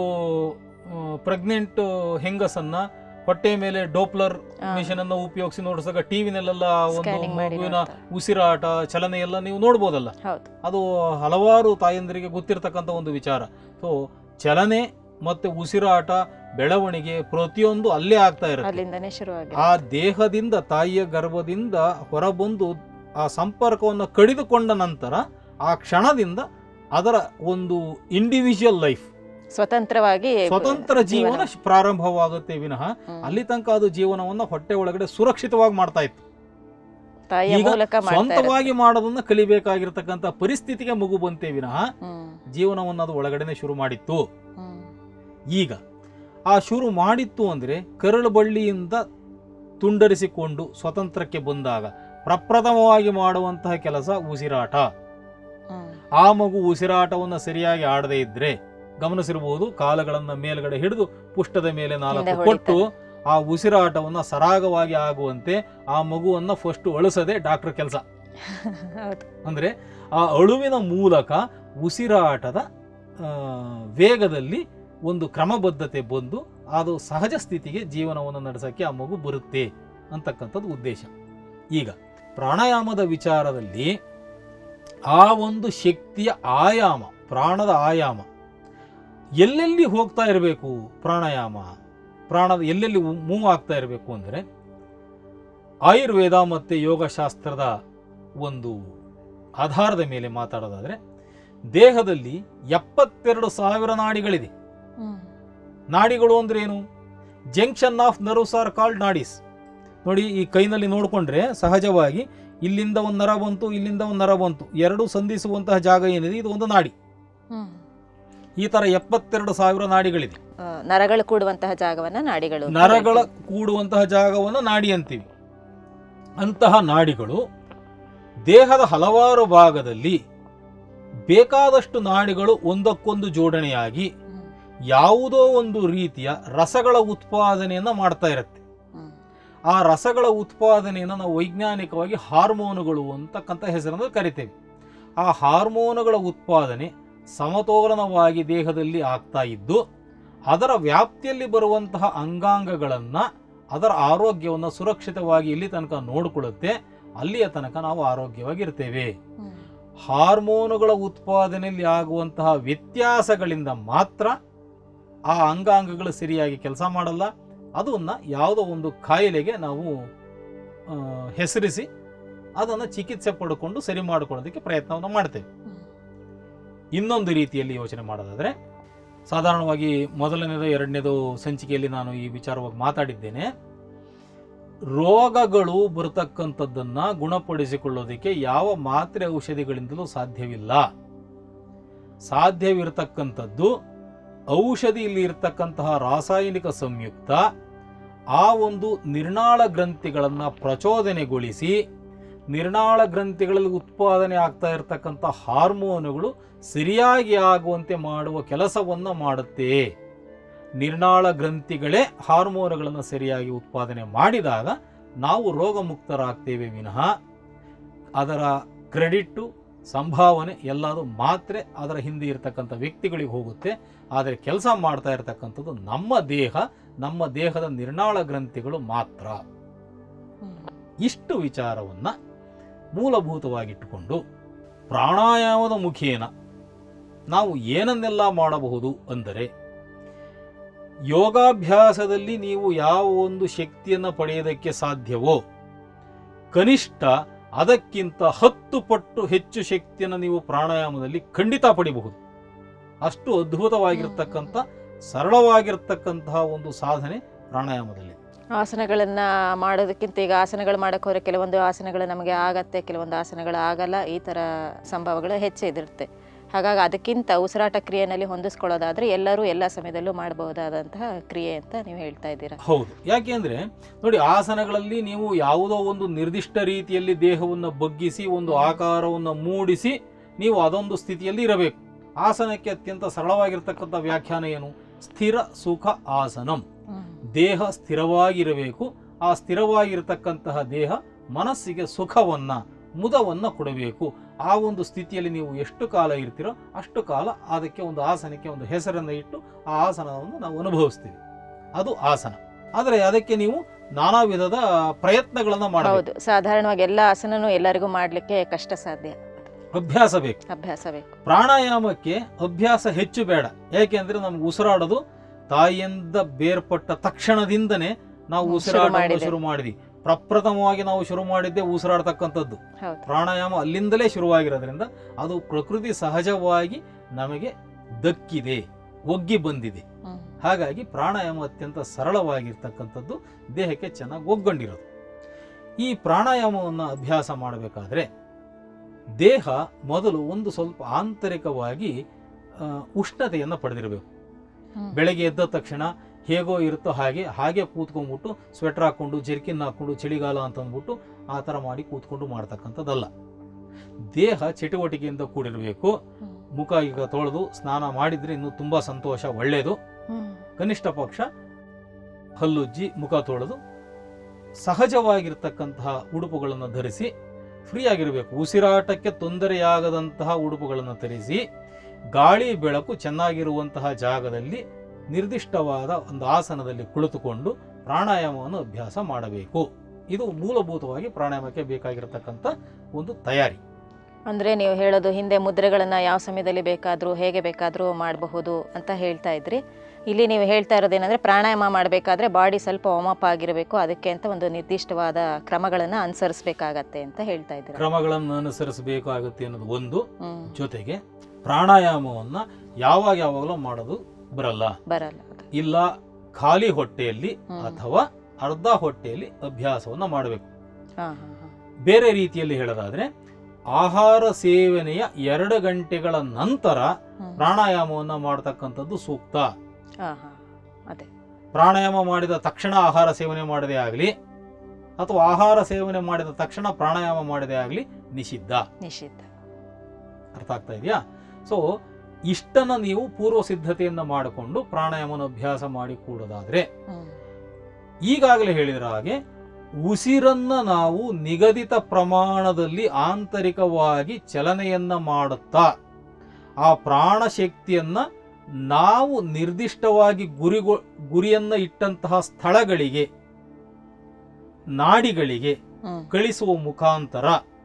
ಪ್ರೆಗ್ನೆಂಟ್ ಹೆಂಗಸನ್ನ ಹೊಟ್ಟೆ ಮೇಲೆ ಡೋಪ್ಲರ್ ಆ, ಮಿಷನ್ ಅನ್ನು ಉಪಯೋಗಿಸಿ ನೋಡಿಸಿದಾಗ ಟಿವಿನಲ್ಲೆಲ್ಲ ಒಂದು ಸ್ಕ್ಯಾನಿಂಗ್ ಮಾಡಿ ಮಗುವಿನ ನೋಡ್ತಾ. ಉಸಿರಾಟ ಚಲನೆ ಎಲ್ಲ ನೀವು ನೋಡ್ಬೋದಲ್ಲ ಹೌದು ಅದು ಹಲವಾರು ತಾಯಂದಿರಿಗೆ ಗೊತ್ತಿರತಕ್ಕಂಥ ಒಂದು ವಿಚಾರ ಸೊ ಚಲನೆ ಮತ್ತೆ ಉಸಿರಾಟ ಬೆಳವಣಿಗೆ ಪ್ರತಿಯೊಂದು ಅಲ್ಲೇ ಆಗ್ತಾ ಇರುತ್ತೆ ಅಲ್ಲಿಂದನೇ ಶುರುವಾಗಿದೆ ಆ ದೇಹದಿಂದ ತಾಯಿಯ ಗರ್ಭದಿಂದ ಹೊರಬಂದು ಆ ಸಂಪರ್ಕವನ್ನು ಕಡಿದುಕೊಂಡ ನಂತರ ಆ ಕ್ಷಣದಿಂದ ಅದರ ಒಂದು ಇಂಡಿವಿಜುವಲ್ ಲೈಫ್ ಸ್ವತಂತ್ರವಾಗಿ ಸ್ವತಂತ್ರ ಜೀವನ ಪ್ರಾರಂಭವಾಗುತ್ತೆ ವಿನಃ ಹ್ಮ್. ಅಲ್ಲಿ ತನಕ ಅದು ಜೀವನವನ್ನು ಹೊಟ್ಟೆ ಒಳಗಡೆ ಸುರಕ್ಷಿತವಾಗಿ ಮಾಡ್ತಾ ಇತ್ತು ತಾಯಿಯ ಈಗ ಮೂಲಕ ಮಾಡ್ತಾ ಇರೋದು. ಸ್ವಂತವಾಗಿ ಮಾಡೋದನ್ನ ಕಲಿಬೇಕಾಗಿರ್ತಕ್ಕಂಥ ಪರಿಸ್ಥಿತಿಗೆ ಮಗು ಬಂತೆ ವಿನಃ ಹ್ಮ್ ಜೀವನವನ್ನು ಅದು ಒಳಗಡೆನೆ ಶುರು ಮಾಡಿತ್ತು ಹ್ಮ್ ಈಗ ಆ ಶುರು ಮಾಡಿತ್ತು ಅಂದರೆ ಕರಳು ಬಳ್ಳಿಯಿಂದ ತುಂಡರಿಸಿಕೊಂಡು ಸ್ವತಂತ್ರಕ್ಕೆ ಬಂದಾಗ ಪ್ರಪ್ರಥಮವಾಗಿ ಮಾಡುವಂತಹ ಕೆಲಸ ಉಸಿರಾಟ ಹ್ಮ್ ಆ ಮಗು ಉಸಿರಾಟವನ್ನು ಸರಿಯಾಗಿ ಆಡದೇ ಇದ್ರೆ ಗಮನಿಸಿರಬಹುದು ಕಾಲಗಳನ್ನು ಮೇಲ್ಗಡೆ ಹಿಡಿದು ಪುಷ್ಟದ ಮೇಲೆ ನಾಲ್ಕು ಹಿಂದೆ ಕೊಟ್ಟು ಆ ಉಸಿರಾಟವನ್ನು ಸರಾಗವಾಗಿ ಆಗುವಂತೆ ಆ ಮಗುವನ್ನು ಫಸ್ಟ್ ಅಳಿಸದೆ ಡಾಕ್ಟರ್ ಕೆಲಸ ಹೌದು ಅಂದರೆ ಆ ಅಳುವಿನ ಮೂಲಕ ಉಸಿರಾಟದ ಆ, ವೇಗದಲ್ಲಿ ಒಂದು ಕ್ರಮಬದ್ಧತೆ ಬಂದು ಅದು ಸಹಜ ಸ್ಥಿತಿಗೆ ಜೀವನವನ್ನು ನಡೆಸೋಕ್ಕೆ ಆ ಮಗು ಬರುತ್ತೆ ಅಂತಕ್ಕಂಥದ್ದು ಉದ್ದೇಶ ಈಗ ಪ್ರಾಣಾಯಾಮದ ವಿಚಾರದಲ್ಲಿ ಆ ಒಂದು ಶಕ್ತಿಯ ಆಯಾಮ ಪ್ರಾಣದ ಆಯಾಮ ಎಲ್ಲೆಲ್ಲಿ ಹೋಗ್ತಾ ಇರಬೇಕು ಪ್ರಾಣಾಯಾಮ ಪ್ರಾಣದ ಎಲ್ಲೆಲ್ಲಿ ಮೂವ್ ಆಗ್ತಾ ಇರಬೇಕು ಅಂದರೆ ಆಯುರ್ವೇದ ಮತ್ತು ಯೋಗಶಾಸ್ತ್ರದ ಒಂದು ಆಧಾರದ ಮೇಲೆ ಮಾತಾಡೋದಾದರೆ ದೇಹದಲ್ಲಿ ಎಪ್ಪತ್ತೆರಡು ಸಾವಿರ ನಾಡಿಗಳಿದೆ ಹ್ಮ್ ನಾಡಿಗಳು ಅಂದ್ರೆ ಏನು junction of nerves are called nadis ನೋಡಿ ಈ ಕೈನಲ್ಲಿ ನೋಡಿಕೊಂಡ್ರೆ ಸಹಜವಾಗಿ ಇಲ್ಲಿಂದ ಒಂದು ನರ ಬಂತು ಇಲ್ಲಿಂದ ಒಂದು ನರ ಬಂತು ಎರಡು ಸಂಧಿಸುವಂತಹ ಜಾಗ ಏನಿದೆ ಇದು ಒಂದು ನಾಡಿ ಹ್ಮ್ ಈ ತರ ಎಪ್ಪತ್ತೆರಡು ಸಾವಿರ ನಾಡಿಗಳಿದೆ ಆ, ನರಗಳು ಕೂಡುವಂತಹ ಜಾಗವನ್ನ ನಾಡಿಗಳು ಅಂತ ನರಗಳ ಹೇಳ್ತೀವಿ. ಕೂಡುವಂತಹ ಜಾಗವನ್ನು ನಾಡಿ ಅಂತೀವಿ ಅಂತಹ ನಾಡಿಗಳು ದೇಹದ ಹಲವಾರು ಭಾಗದಲ್ಲಿ ಬೇಕಾದಷ್ಟು ನಾಡಿಗಳು ಒಂದಕ್ಕೊಂದು ಜೋಡಣೆಯಾಗಿ ಹ್ಮ್. ಯಾವುದೋ ಒಂದು ರೀತಿಯ ರಸಗಳ ಉತ್ಪಾದನೆಯನ್ನು ಮಾಡ್ತಾ ಇರುತ್ತೆ ಹ್ಮ್. ಆ ರಸಗಳ ಉತ್ಪಾದನೆಯನ್ನು ನಾವು ವೈಜ್ಞಾನಿಕವಾಗಿ ಹಾರ್ಮೋನುಗಳು ಅಂತಕ್ಕಂಥ ಹೆಸರನ್ನು ಕರಿತೇವೆ ಆ ಹಾರ್ಮೋನುಗಳ ಉತ್ಪಾದನೆ ಸಮತೋಲನವಾಗಿ ದೇಹದಲ್ಲಿ ಆಗ್ತಾ ಇದ್ದು ಅದರ ವ್ಯಾಪ್ತಿಯಲ್ಲಿ ಬರುವಂತಹ ಅಂಗಾಂಗಗಳನ್ನು ಅದರ ಆರೋಗ್ಯವನ್ನು ಸುರಕ್ಷಿತವಾಗಿ ಇಲ್ಲಿ ತನಕ ನೋಡಿಕೊಳ್ಳುತ್ತೆ ಅಲ್ಲಿಯ ತನಕ ನಾವು ಆರೋಗ್ಯವಾಗಿರ್ತೇವೆ ಹ್ಮ್. ಹಾರ್ಮೋನುಗಳ ಉತ್ಪಾದನೆಯಲ್ಲಿ ಆಗುವಂತಹ ವ್ಯತ್ಯಾಸಗಳಿಂದ ಮಾತ್ರ ಆ ಅಂಗಾಂಗಗಳು ಸರಿಯಾಗಿ ಕೆಲಸ ಮಾಡಲ್ಲ ಅದನ್ನು ಯಾವುದೋ ಒಂದು ಕಾಯಿಲೆಗೆ ನಾವು ಆ, ಹೆಸರಿಸಿ ಅದನ್ನು ಚಿಕಿತ್ಸೆ ಪಡ್ಕೊಂಡು ಸರಿ ಮಾಡಿಕೊಳ್ಳೋದಕ್ಕೆ ಪ್ರಯತ್ನವನ್ನು ಮಾಡ್ತೇವೆ ಹ್ಮ್. ಇನ್ನೊಂದು ರೀತಿಯಲ್ಲಿ ಯೋಚನೆ ಮಾಡೋದಾದರೆ ಸಾಧಾರಣವಾಗಿ ಮೊದಲನೇದು ಎರಡನೇದು ಸಂಚಿಕೆಯಲ್ಲಿ ನಾನು ಈ ವಿಚಾರವಾಗಿ ಮಾತಾಡಿದ್ದೇನೆ ರೋಗಗಳು ಬರತಕ್ಕಂಥದ್ದನ್ನು ಗುಣಪಡಿಸಿಕೊಳ್ಳೋದಕ್ಕೆ ಯಾವ ಮಾತ್ರೆ ಔಷಧಿಗಳಿಂದಲೂ ಸಾಧ್ಯವಿಲ್ಲ ಸಾಧ್ಯವಿರತಕ್ಕಂಥದ್ದು ಔಷಧಿಯಲ್ಲಿ ಇರತಕ್ಕಂತಹ ರಾಸಾಯನಿಕ ಸಂಯುಕ್ತ ಆ ಒಂದು ನಿರ್ನಾಳ ಗ್ರಂಥಿಗಳನ್ನು ಪ್ರಚೋದನೆಗೊಳಿಸಿ ನಿರ್ನಾಳ ಗ್ರಂಥಿಗಳಲ್ಲಿ ಉತ್ಪಾದನೆ ಆಗ್ತಾ ಇರತಕ್ಕಂಥ ಹಾರ್ಮೋನುಗಳು ಸರಿಯಾಗಿ ಆಗುವಂತೆ ಮಾಡುವ ಕೆಲಸವನ್ನು ಮಾಡುತ್ತೆ ನಿರ್ನಾಳ ಗ್ರಂಥಿಗಳೇ ಹಾರ್ಮೋನುಗಳನ್ನು ಸರಿಯಾಗಿ ಉತ್ಪಾದನೆ ಮಾಡಿದಾಗ ನಾವು ರೋಗಮುಕ್ತರಾಗ್ತೇವೆ ವಿನಃ ಅದರ ಕ್ರೆಡಿಟ್ಟು ಸಂಭಾವನೆ ಎಲ್ಲದು ಮಾತ್ರೆ ಅದರ ಹಿಂದೆ ಇರತಕ್ಕಂಥ ವ್ಯಕ್ತಿಗಳಿಗೆ ಹೋಗುತ್ತೆ ಆದರೆ ಕೆಲಸ ಮಾಡ್ತಾ ಇರತಕ್ಕಂಥದ್ದು ನಮ್ಮ ದೇಹ ನಮ್ಮ ದೇಹದ ನಿರ್ನಾಳ ಗ್ರಂಥಿಗಳು ಮಾತ್ರ ಹ್ಮ್. ಇಷ್ಟು ವಿಚಾರವನ್ನು ಮೂಲಭೂತವಾಗಿಟ್ಟುಕೊಂಡು ಪ್ರಾಣಾಯಾಮದ ಮುಖೇನ ನಾವು ಏನನ್ನೆಲ್ಲ ಮಾಡಬಹುದು ಅಂದರೆ ಯೋಗಾಭ್ಯಾಸದಲ್ಲಿ ನೀವು ಯಾವ ಒಂದು ಶಕ್ತಿಯನ್ನು ಪಡೆಯೋದಕ್ಕೆ ಸಾಧ್ಯವೋ ಕನಿಷ್ಠ ಅದಕ್ಕಿಂತ ಹತ್ತು ಪಟ್ಟು ಹೆಚ್ಚು ಶಕ್ತಿಯನ್ನು ನೀವು ಪ್ರಾಣಾಯಾಮದಲ್ಲಿ ಖಂಡಿತ ಪಡಿಬಹುದು ಅಷ್ಟು ಅದ್ಭುತವಾಗಿರ್ತಕ್ಕಂಥ ಸರಳವಾಗಿರ್ತಕ್ಕಂತಹ ಒಂದು ಸಾಧನೆ ಪ್ರಾಣಾಯಾಮದಲ್ಲಿ ಆಸನಗಳನ್ನ ಮಾಡೋದಕ್ಕಿಂತ ಈಗ ಆಸನಗಳು ಮಾಡಕ್ಕೆ ಹೋದ್ರೆ ಕೆಲವೊಂದು ಆಸನಗಳು ನಮಗೆ ಆಗತ್ತೆ ಕೆಲವೊಂದು ಆಸನಗಳು ಆಗಲ್ಲ ಈ ಥರ ಸಂಭವಗಳು ಹೆಚ್ಚಿದಿರುತ್ತೆ ಹಾಗಾಗಿ ಅದಕ್ಕಿಂತ ಉಸಿರಾಟ ಕ್ರಿಯೆನಲ್ಲಿ ಹೊಂದಿಸ್ಕೊಳ್ಳೋದಾದ್ರೆ ಎಲ್ಲರೂ ಎಲ್ಲ ಸಮಯದಲ್ಲೂ ಮಾಡಬಹುದಾದಂತಹ ಕ್ರಿಯೆ ಅಂತ ನೀವು ಹೇಳ್ತಾ ಇದ್ದೀರಾ ಹೌದು ಯಾಕೆಂದ್ರೆ ನೋಡಿ ಆಸನಗಳಲ್ಲಿ ನೀವು ಯಾವುದೋ ಒಂದು ನಿರ್ದಿಷ್ಟ ರೀತಿಯಲ್ಲಿ ದೇಹವನ್ನು ಬಗ್ಗಿಸಿ ಒಂದು ಆಕಾರವನ್ನು ಮೂಡಿಸಿ ನೀವು ಅದೊಂದು ಸ್ಥಿತಿಯಲ್ಲಿ ಇರಬೇಕು ಆಸನಕ್ಕೆ ಅತ್ಯಂತ ಸರಳವಾಗಿರ್ತಕ್ಕಂಥ ವ್ಯಾಖ್ಯಾನ ಏನು ಸ್ಥಿರ ಸುಖ ಆಸನಂ ದೇಹ ಸ್ಥಿರವಾಗಿರಬೇಕು ಆ ಸ್ಥಿರವಾಗಿರತಕ್ಕಂತಹ ದೇಹ ಮನಸ್ಸಿಗೆ ಸುಖವನ್ನ ಮುದವನ್ನ ಕೊಡಬೇಕು ಆ ಒಂದು ಸ್ಥಿತಿಯಲ್ಲಿ ನೀವು ಎಷ್ಟು ಕಾಲ ಇರ್ತೀರೋ ಅಷ್ಟು ಕಾಲ ಅದಕ್ಕೆ ಒಂದು ಆಸನಕ್ಕೆ ಒಂದು ಹೆಸರನ್ನು ಇಟ್ಟು ಆ ಆಸನವನ್ನು ನಾವು ಅನುಭವಿಸ್ತೀವಿ ಅದು ಆಸನ ಆದರೆ ಅದಕ್ಕೆ ನೀವು ನಾನಾ ವಿಧದ ಪ್ರಯತ್ನಗಳನ್ನ ಮಾಡಬೇಕು ಹೌದು ಸಾಧಾರಣವಾಗಿ ಎಲ್ಲ ಆಸನನೂ ಎಲ್ಲರಿಗೂ ಮಾಡಲಿಕ್ಕೆ ಕಷ್ಟ ಸಾಧ್ಯ ಅಭ್ಯಾಸ ಬೇಕು ಅಭ್ಯಾಸ ಬೇಕು ಪ್ರಾಣಾಯಾಮಕ್ಕೆ ಅಭ್ಯಾಸ ಹೆಚ್ಚು ಬೇಡ ಯಾಕೆಂದ್ರೆ ನಮ್ಗೆ ಉಸಿರಾಡೋದು ತಾಯಿಯಿಂದ ಬೇರ್ಪಟ್ಟ ತಕ್ಷಣದಿಂದನೇ ನಾವು ಹ್ಮ್, ಉಸಿರಾಟ ಶುರು ಮಾಡಿದೆ. ಶುರು ಮಾಡಿದ್ವಿ ಪ್ರಪ್ರಥಮವಾಗಿ ನಾವು ಶುರು ಮಾಡಿದ್ದೆ ಉಸಿರಾಡ್ತಕ್ಕಂಥದ್ದು ಹೌದು ಪ್ರಾಣಾಯಾಮ ಅಲ್ಲಿಂದಲೇ ಶುರುವಾಗಿರೋದ್ರಿಂದ ಅದು ಪ್ರಕೃತಿ ಸಹಜವಾಗಿ ನಮಗೆ ದಕ್ಕಿದೆ ಒಗ್ಗಿ ಬಂದಿದೆ ಹ್ಮ್. ಹಾಗಾಗಿ ಪ್ರಾಣಾಯಾಮ ಅತ್ಯಂತ ಸರಳವಾಗಿರ್ತಕ್ಕಂಥದ್ದು ದೇಹಕ್ಕೆ ಚೆನ್ನಾಗಿ ಒಗ್ಗೊಂಡಿರೋದು ಈ ಪ್ರಾಣಾಯಾಮವನ್ನು ಅಭ್ಯಾಸ ಮಾಡಬೇಕಾದ್ರೆ ದೇಹ ಮೊದಲು ಒಂದು ಸ್ವಲ್ಪ ಆಂತರಿಕವಾಗಿ ಆ, ಉಷ್ಣತೆಯನ್ನು ಪಡೆದಿರಬೇಕು ಹ್ಮ್. ಬೆಳಗ್ಗೆ ಎದ್ದ ತಕ್ಷಣ ಹೇಗೋ ಇರುತ್ತೋ ಹಾಗೆ ಹಾಗೆ ಕೂತ್ಕೊಂಡ್ಬಿಟ್ಟು ಸ್ವೆಟರ್ ಹಾಕ್ಕೊಂಡು ಜರ್ಕಿನ್ ಹಾಕ್ಕೊಂಡು ಚಳಿಗಾಲ ಅಂತ ಅಂದ್ಬಿಟ್ಟು ಆ ಥರ ಮಾಡಿ ಕೂತ್ಕೊಂಡು ಮಾಡ್ತಕ್ಕಂಥದ್ದಲ್ಲ ದೇಹ ಚಟುವಟಿಕೆಯಿಂದ ಕೂಡಿರಬೇಕು ಹ್ಮ್. ಮುಖ ಈಗ ತೊಳೆದು ಸ್ನಾನ ಮಾಡಿದ್ರೆ ಇನ್ನೂ ತುಂಬ ಸಂತೋಷ ಒಳ್ಳೆಯದು ಹ್ಮ್. ಕನಿಷ್ಠ ಪಕ್ಷ ಹಲ್ಲುಜ್ಜಿ ಮುಖ ತೊಳೆದು ಸಹಜವಾಗಿರ್ತಕ್ಕಂತಹ ಉಡುಪುಗಳನ್ನು ಧರಿಸಿ ಫ್ರೀ ಆಗಿರಬೇಕು ಉಸಿರಾಟಕ್ಕೆ ತೊಂದರೆಯಾಗದಂತಹ ಉಡುಪುಗಳನ್ನು ಧರಿಸಿ ಗಾಳಿ ಬೆಳಕು ಚೆನ್ನಾಗಿರುವಂತಹ ಜಾಗದಲ್ಲಿ ನಿರ್ದಿಷ್ಟವಾದ ಒಂದು ಆಸನದಲ್ಲಿ ಕುಳಿತುಕೊಂಡು ಪ್ರಾಣಾಯಾಮವನ್ನು ಅಭ್ಯಾಸ ಮಾಡಬೇಕು ಇದು ಮೂಲಭೂತವಾಗಿ ಪ್ರಾಣಾಯಾಮಕ್ಕೆ ಬೇಕಾಗಿರತಕ್ಕಂಥ ಒಂದು ತಯಾರಿ ಅಂದ್ರೆ ನೀವು ಹೇಳೋದು ಹಿಂದೆ ಮುದ್ರೆಗಳನ್ನ ಯಾವ ಸಮಯದಲ್ಲಿ ಬೇಕಾದ್ರೂ ಹೇಗೆ ಬೇಕಾದ್ರೂ ಮಾಡಬಹುದು ಅಂತ ಹೇಳ್ತಾ ಇದ್ರಿ ಇಲ್ಲಿ ನೀವು ಹೇಳ್ತಾ ಇರೋದೇನಂದ್ರೆ ಪ್ರಾಣಾಯಾಮ ಮಾಡಬೇಕಾದ್ರೆ ಬಾಡಿ ಸ್ವಲ್ಪ ವಾಮಪ್ ಆಗಿರಬೇಕು ಅದಕ್ಕೆ ಅಂತ ಒಂದು ನಿರ್ದಿಷ್ಟವಾದ ಕ್ರಮಗಳನ್ನ ಅನುಸರಿಸಬೇಕಾಗತ್ತೆ ಅಂತ ಹೇಳ್ತಾ ಇದ್ದೀರಾ ಕ್ರಮಗಳನ್ನು ಅನುಸರಿಸಬೇಕಾಗುತ್ತೆ ಅನ್ನೋದು ಒಂದು ಹ್ಮ್ ಜೊತೆಗೆ ಪ್ರಾಣಾಯಾಮವನ್ನ ಯಾವಾಗ ಯಾವಾಗಲೂ ಮಾಡೋದು ಬರಲ್ಲ ಬರಲ್ಲ ಅದು. ಇಲ್ಲ ಖಾಲಿ ಹೊಟ್ಟೆಯಲ್ಲಿ ಹ್ಮ್. ಅಥವಾ ಅರ್ಧ ಹೊಟ್ಟೆಯಲ್ಲಿ ಅಭ್ಯಾಸವನ್ನ ಮಾಡಬೇಕು ಹಾ ಹಾ ಹಾ ಬೇರೆ ರೀತಿಯಲ್ಲಿ ಹೇಳೋದಾದ್ರೆ ಆಹಾರ ಸೇವನೆಯ ಎರಡು ಗಂಟೆಗಳ ನಂತರ ಹ್ಮ್. ಪ್ರಾಣಾಯಾಮವನ್ನ ಮಾಡತಕ್ಕಂಥದ್ದು ಸೂಕ್ತ ಹಾ ಹಾ ಅದೇ ಪ್ರಾಣಾಯಾಮ ಮಾಡಿದ ತಕ್ಷಣ ಆಹಾರ ಸೇವನೆ ಮಾಡದೇ ಆಗಲಿ ಅಥವಾ ಆಹಾರ ಸೇವನೆ ಮಾಡಿದ ತಕ್ಷಣ ಪ್ರಾಣಾಯಾಮ ಮಾಡದೇ ಆಗಲಿ ನಿಷಿದ್ಧ ನಿಷಿದ್ಧ ಅರ್ಥ ಆಗ್ತಾ ಇದೆಯಾ ಸೊ ಇಷ್ಟನ್ನ ನೀವು ಪೂರ್ವ ಸಿದ್ಧತೆಯನ್ನ ಮಾಡಿಕೊಂಡು ಪ್ರಾಣಾಯಾಮನ ಅಭ್ಯಾಸ ಮಾಡಿ ಕೂಡೋದಾದ್ರೆ ಹ್ಮ್ ಈಗಾಗಲೇ ಹೇಳಿದ ಹಾಗೆ ಉಸಿರನ್ನ ನಾವು ನಿಗದಿತ ಪ್ರಮಾಣದಲ್ಲಿ ಆಂತರಿಕವಾಗಿ ಚಲನೆಯನ್ನ ಮಾಡುತ್ತಾ ಆ ಪ್ರಾಣ ಶಕ್ತಿಯನ್ನ ನಾವು ನಿರ್ದಿಷ್ಟವಾಗಿ ಗುರಿಗೊ ಗುರಿಯನ್ನು ಇಟ್ಟಂತಹ ಸ್ಥಳಗಳಿಗೆ ನಾಡಿಗಳಿಗೆ ಹ್ಮ್ ಕಳಿಸುವ ಮುಖಾಂತರ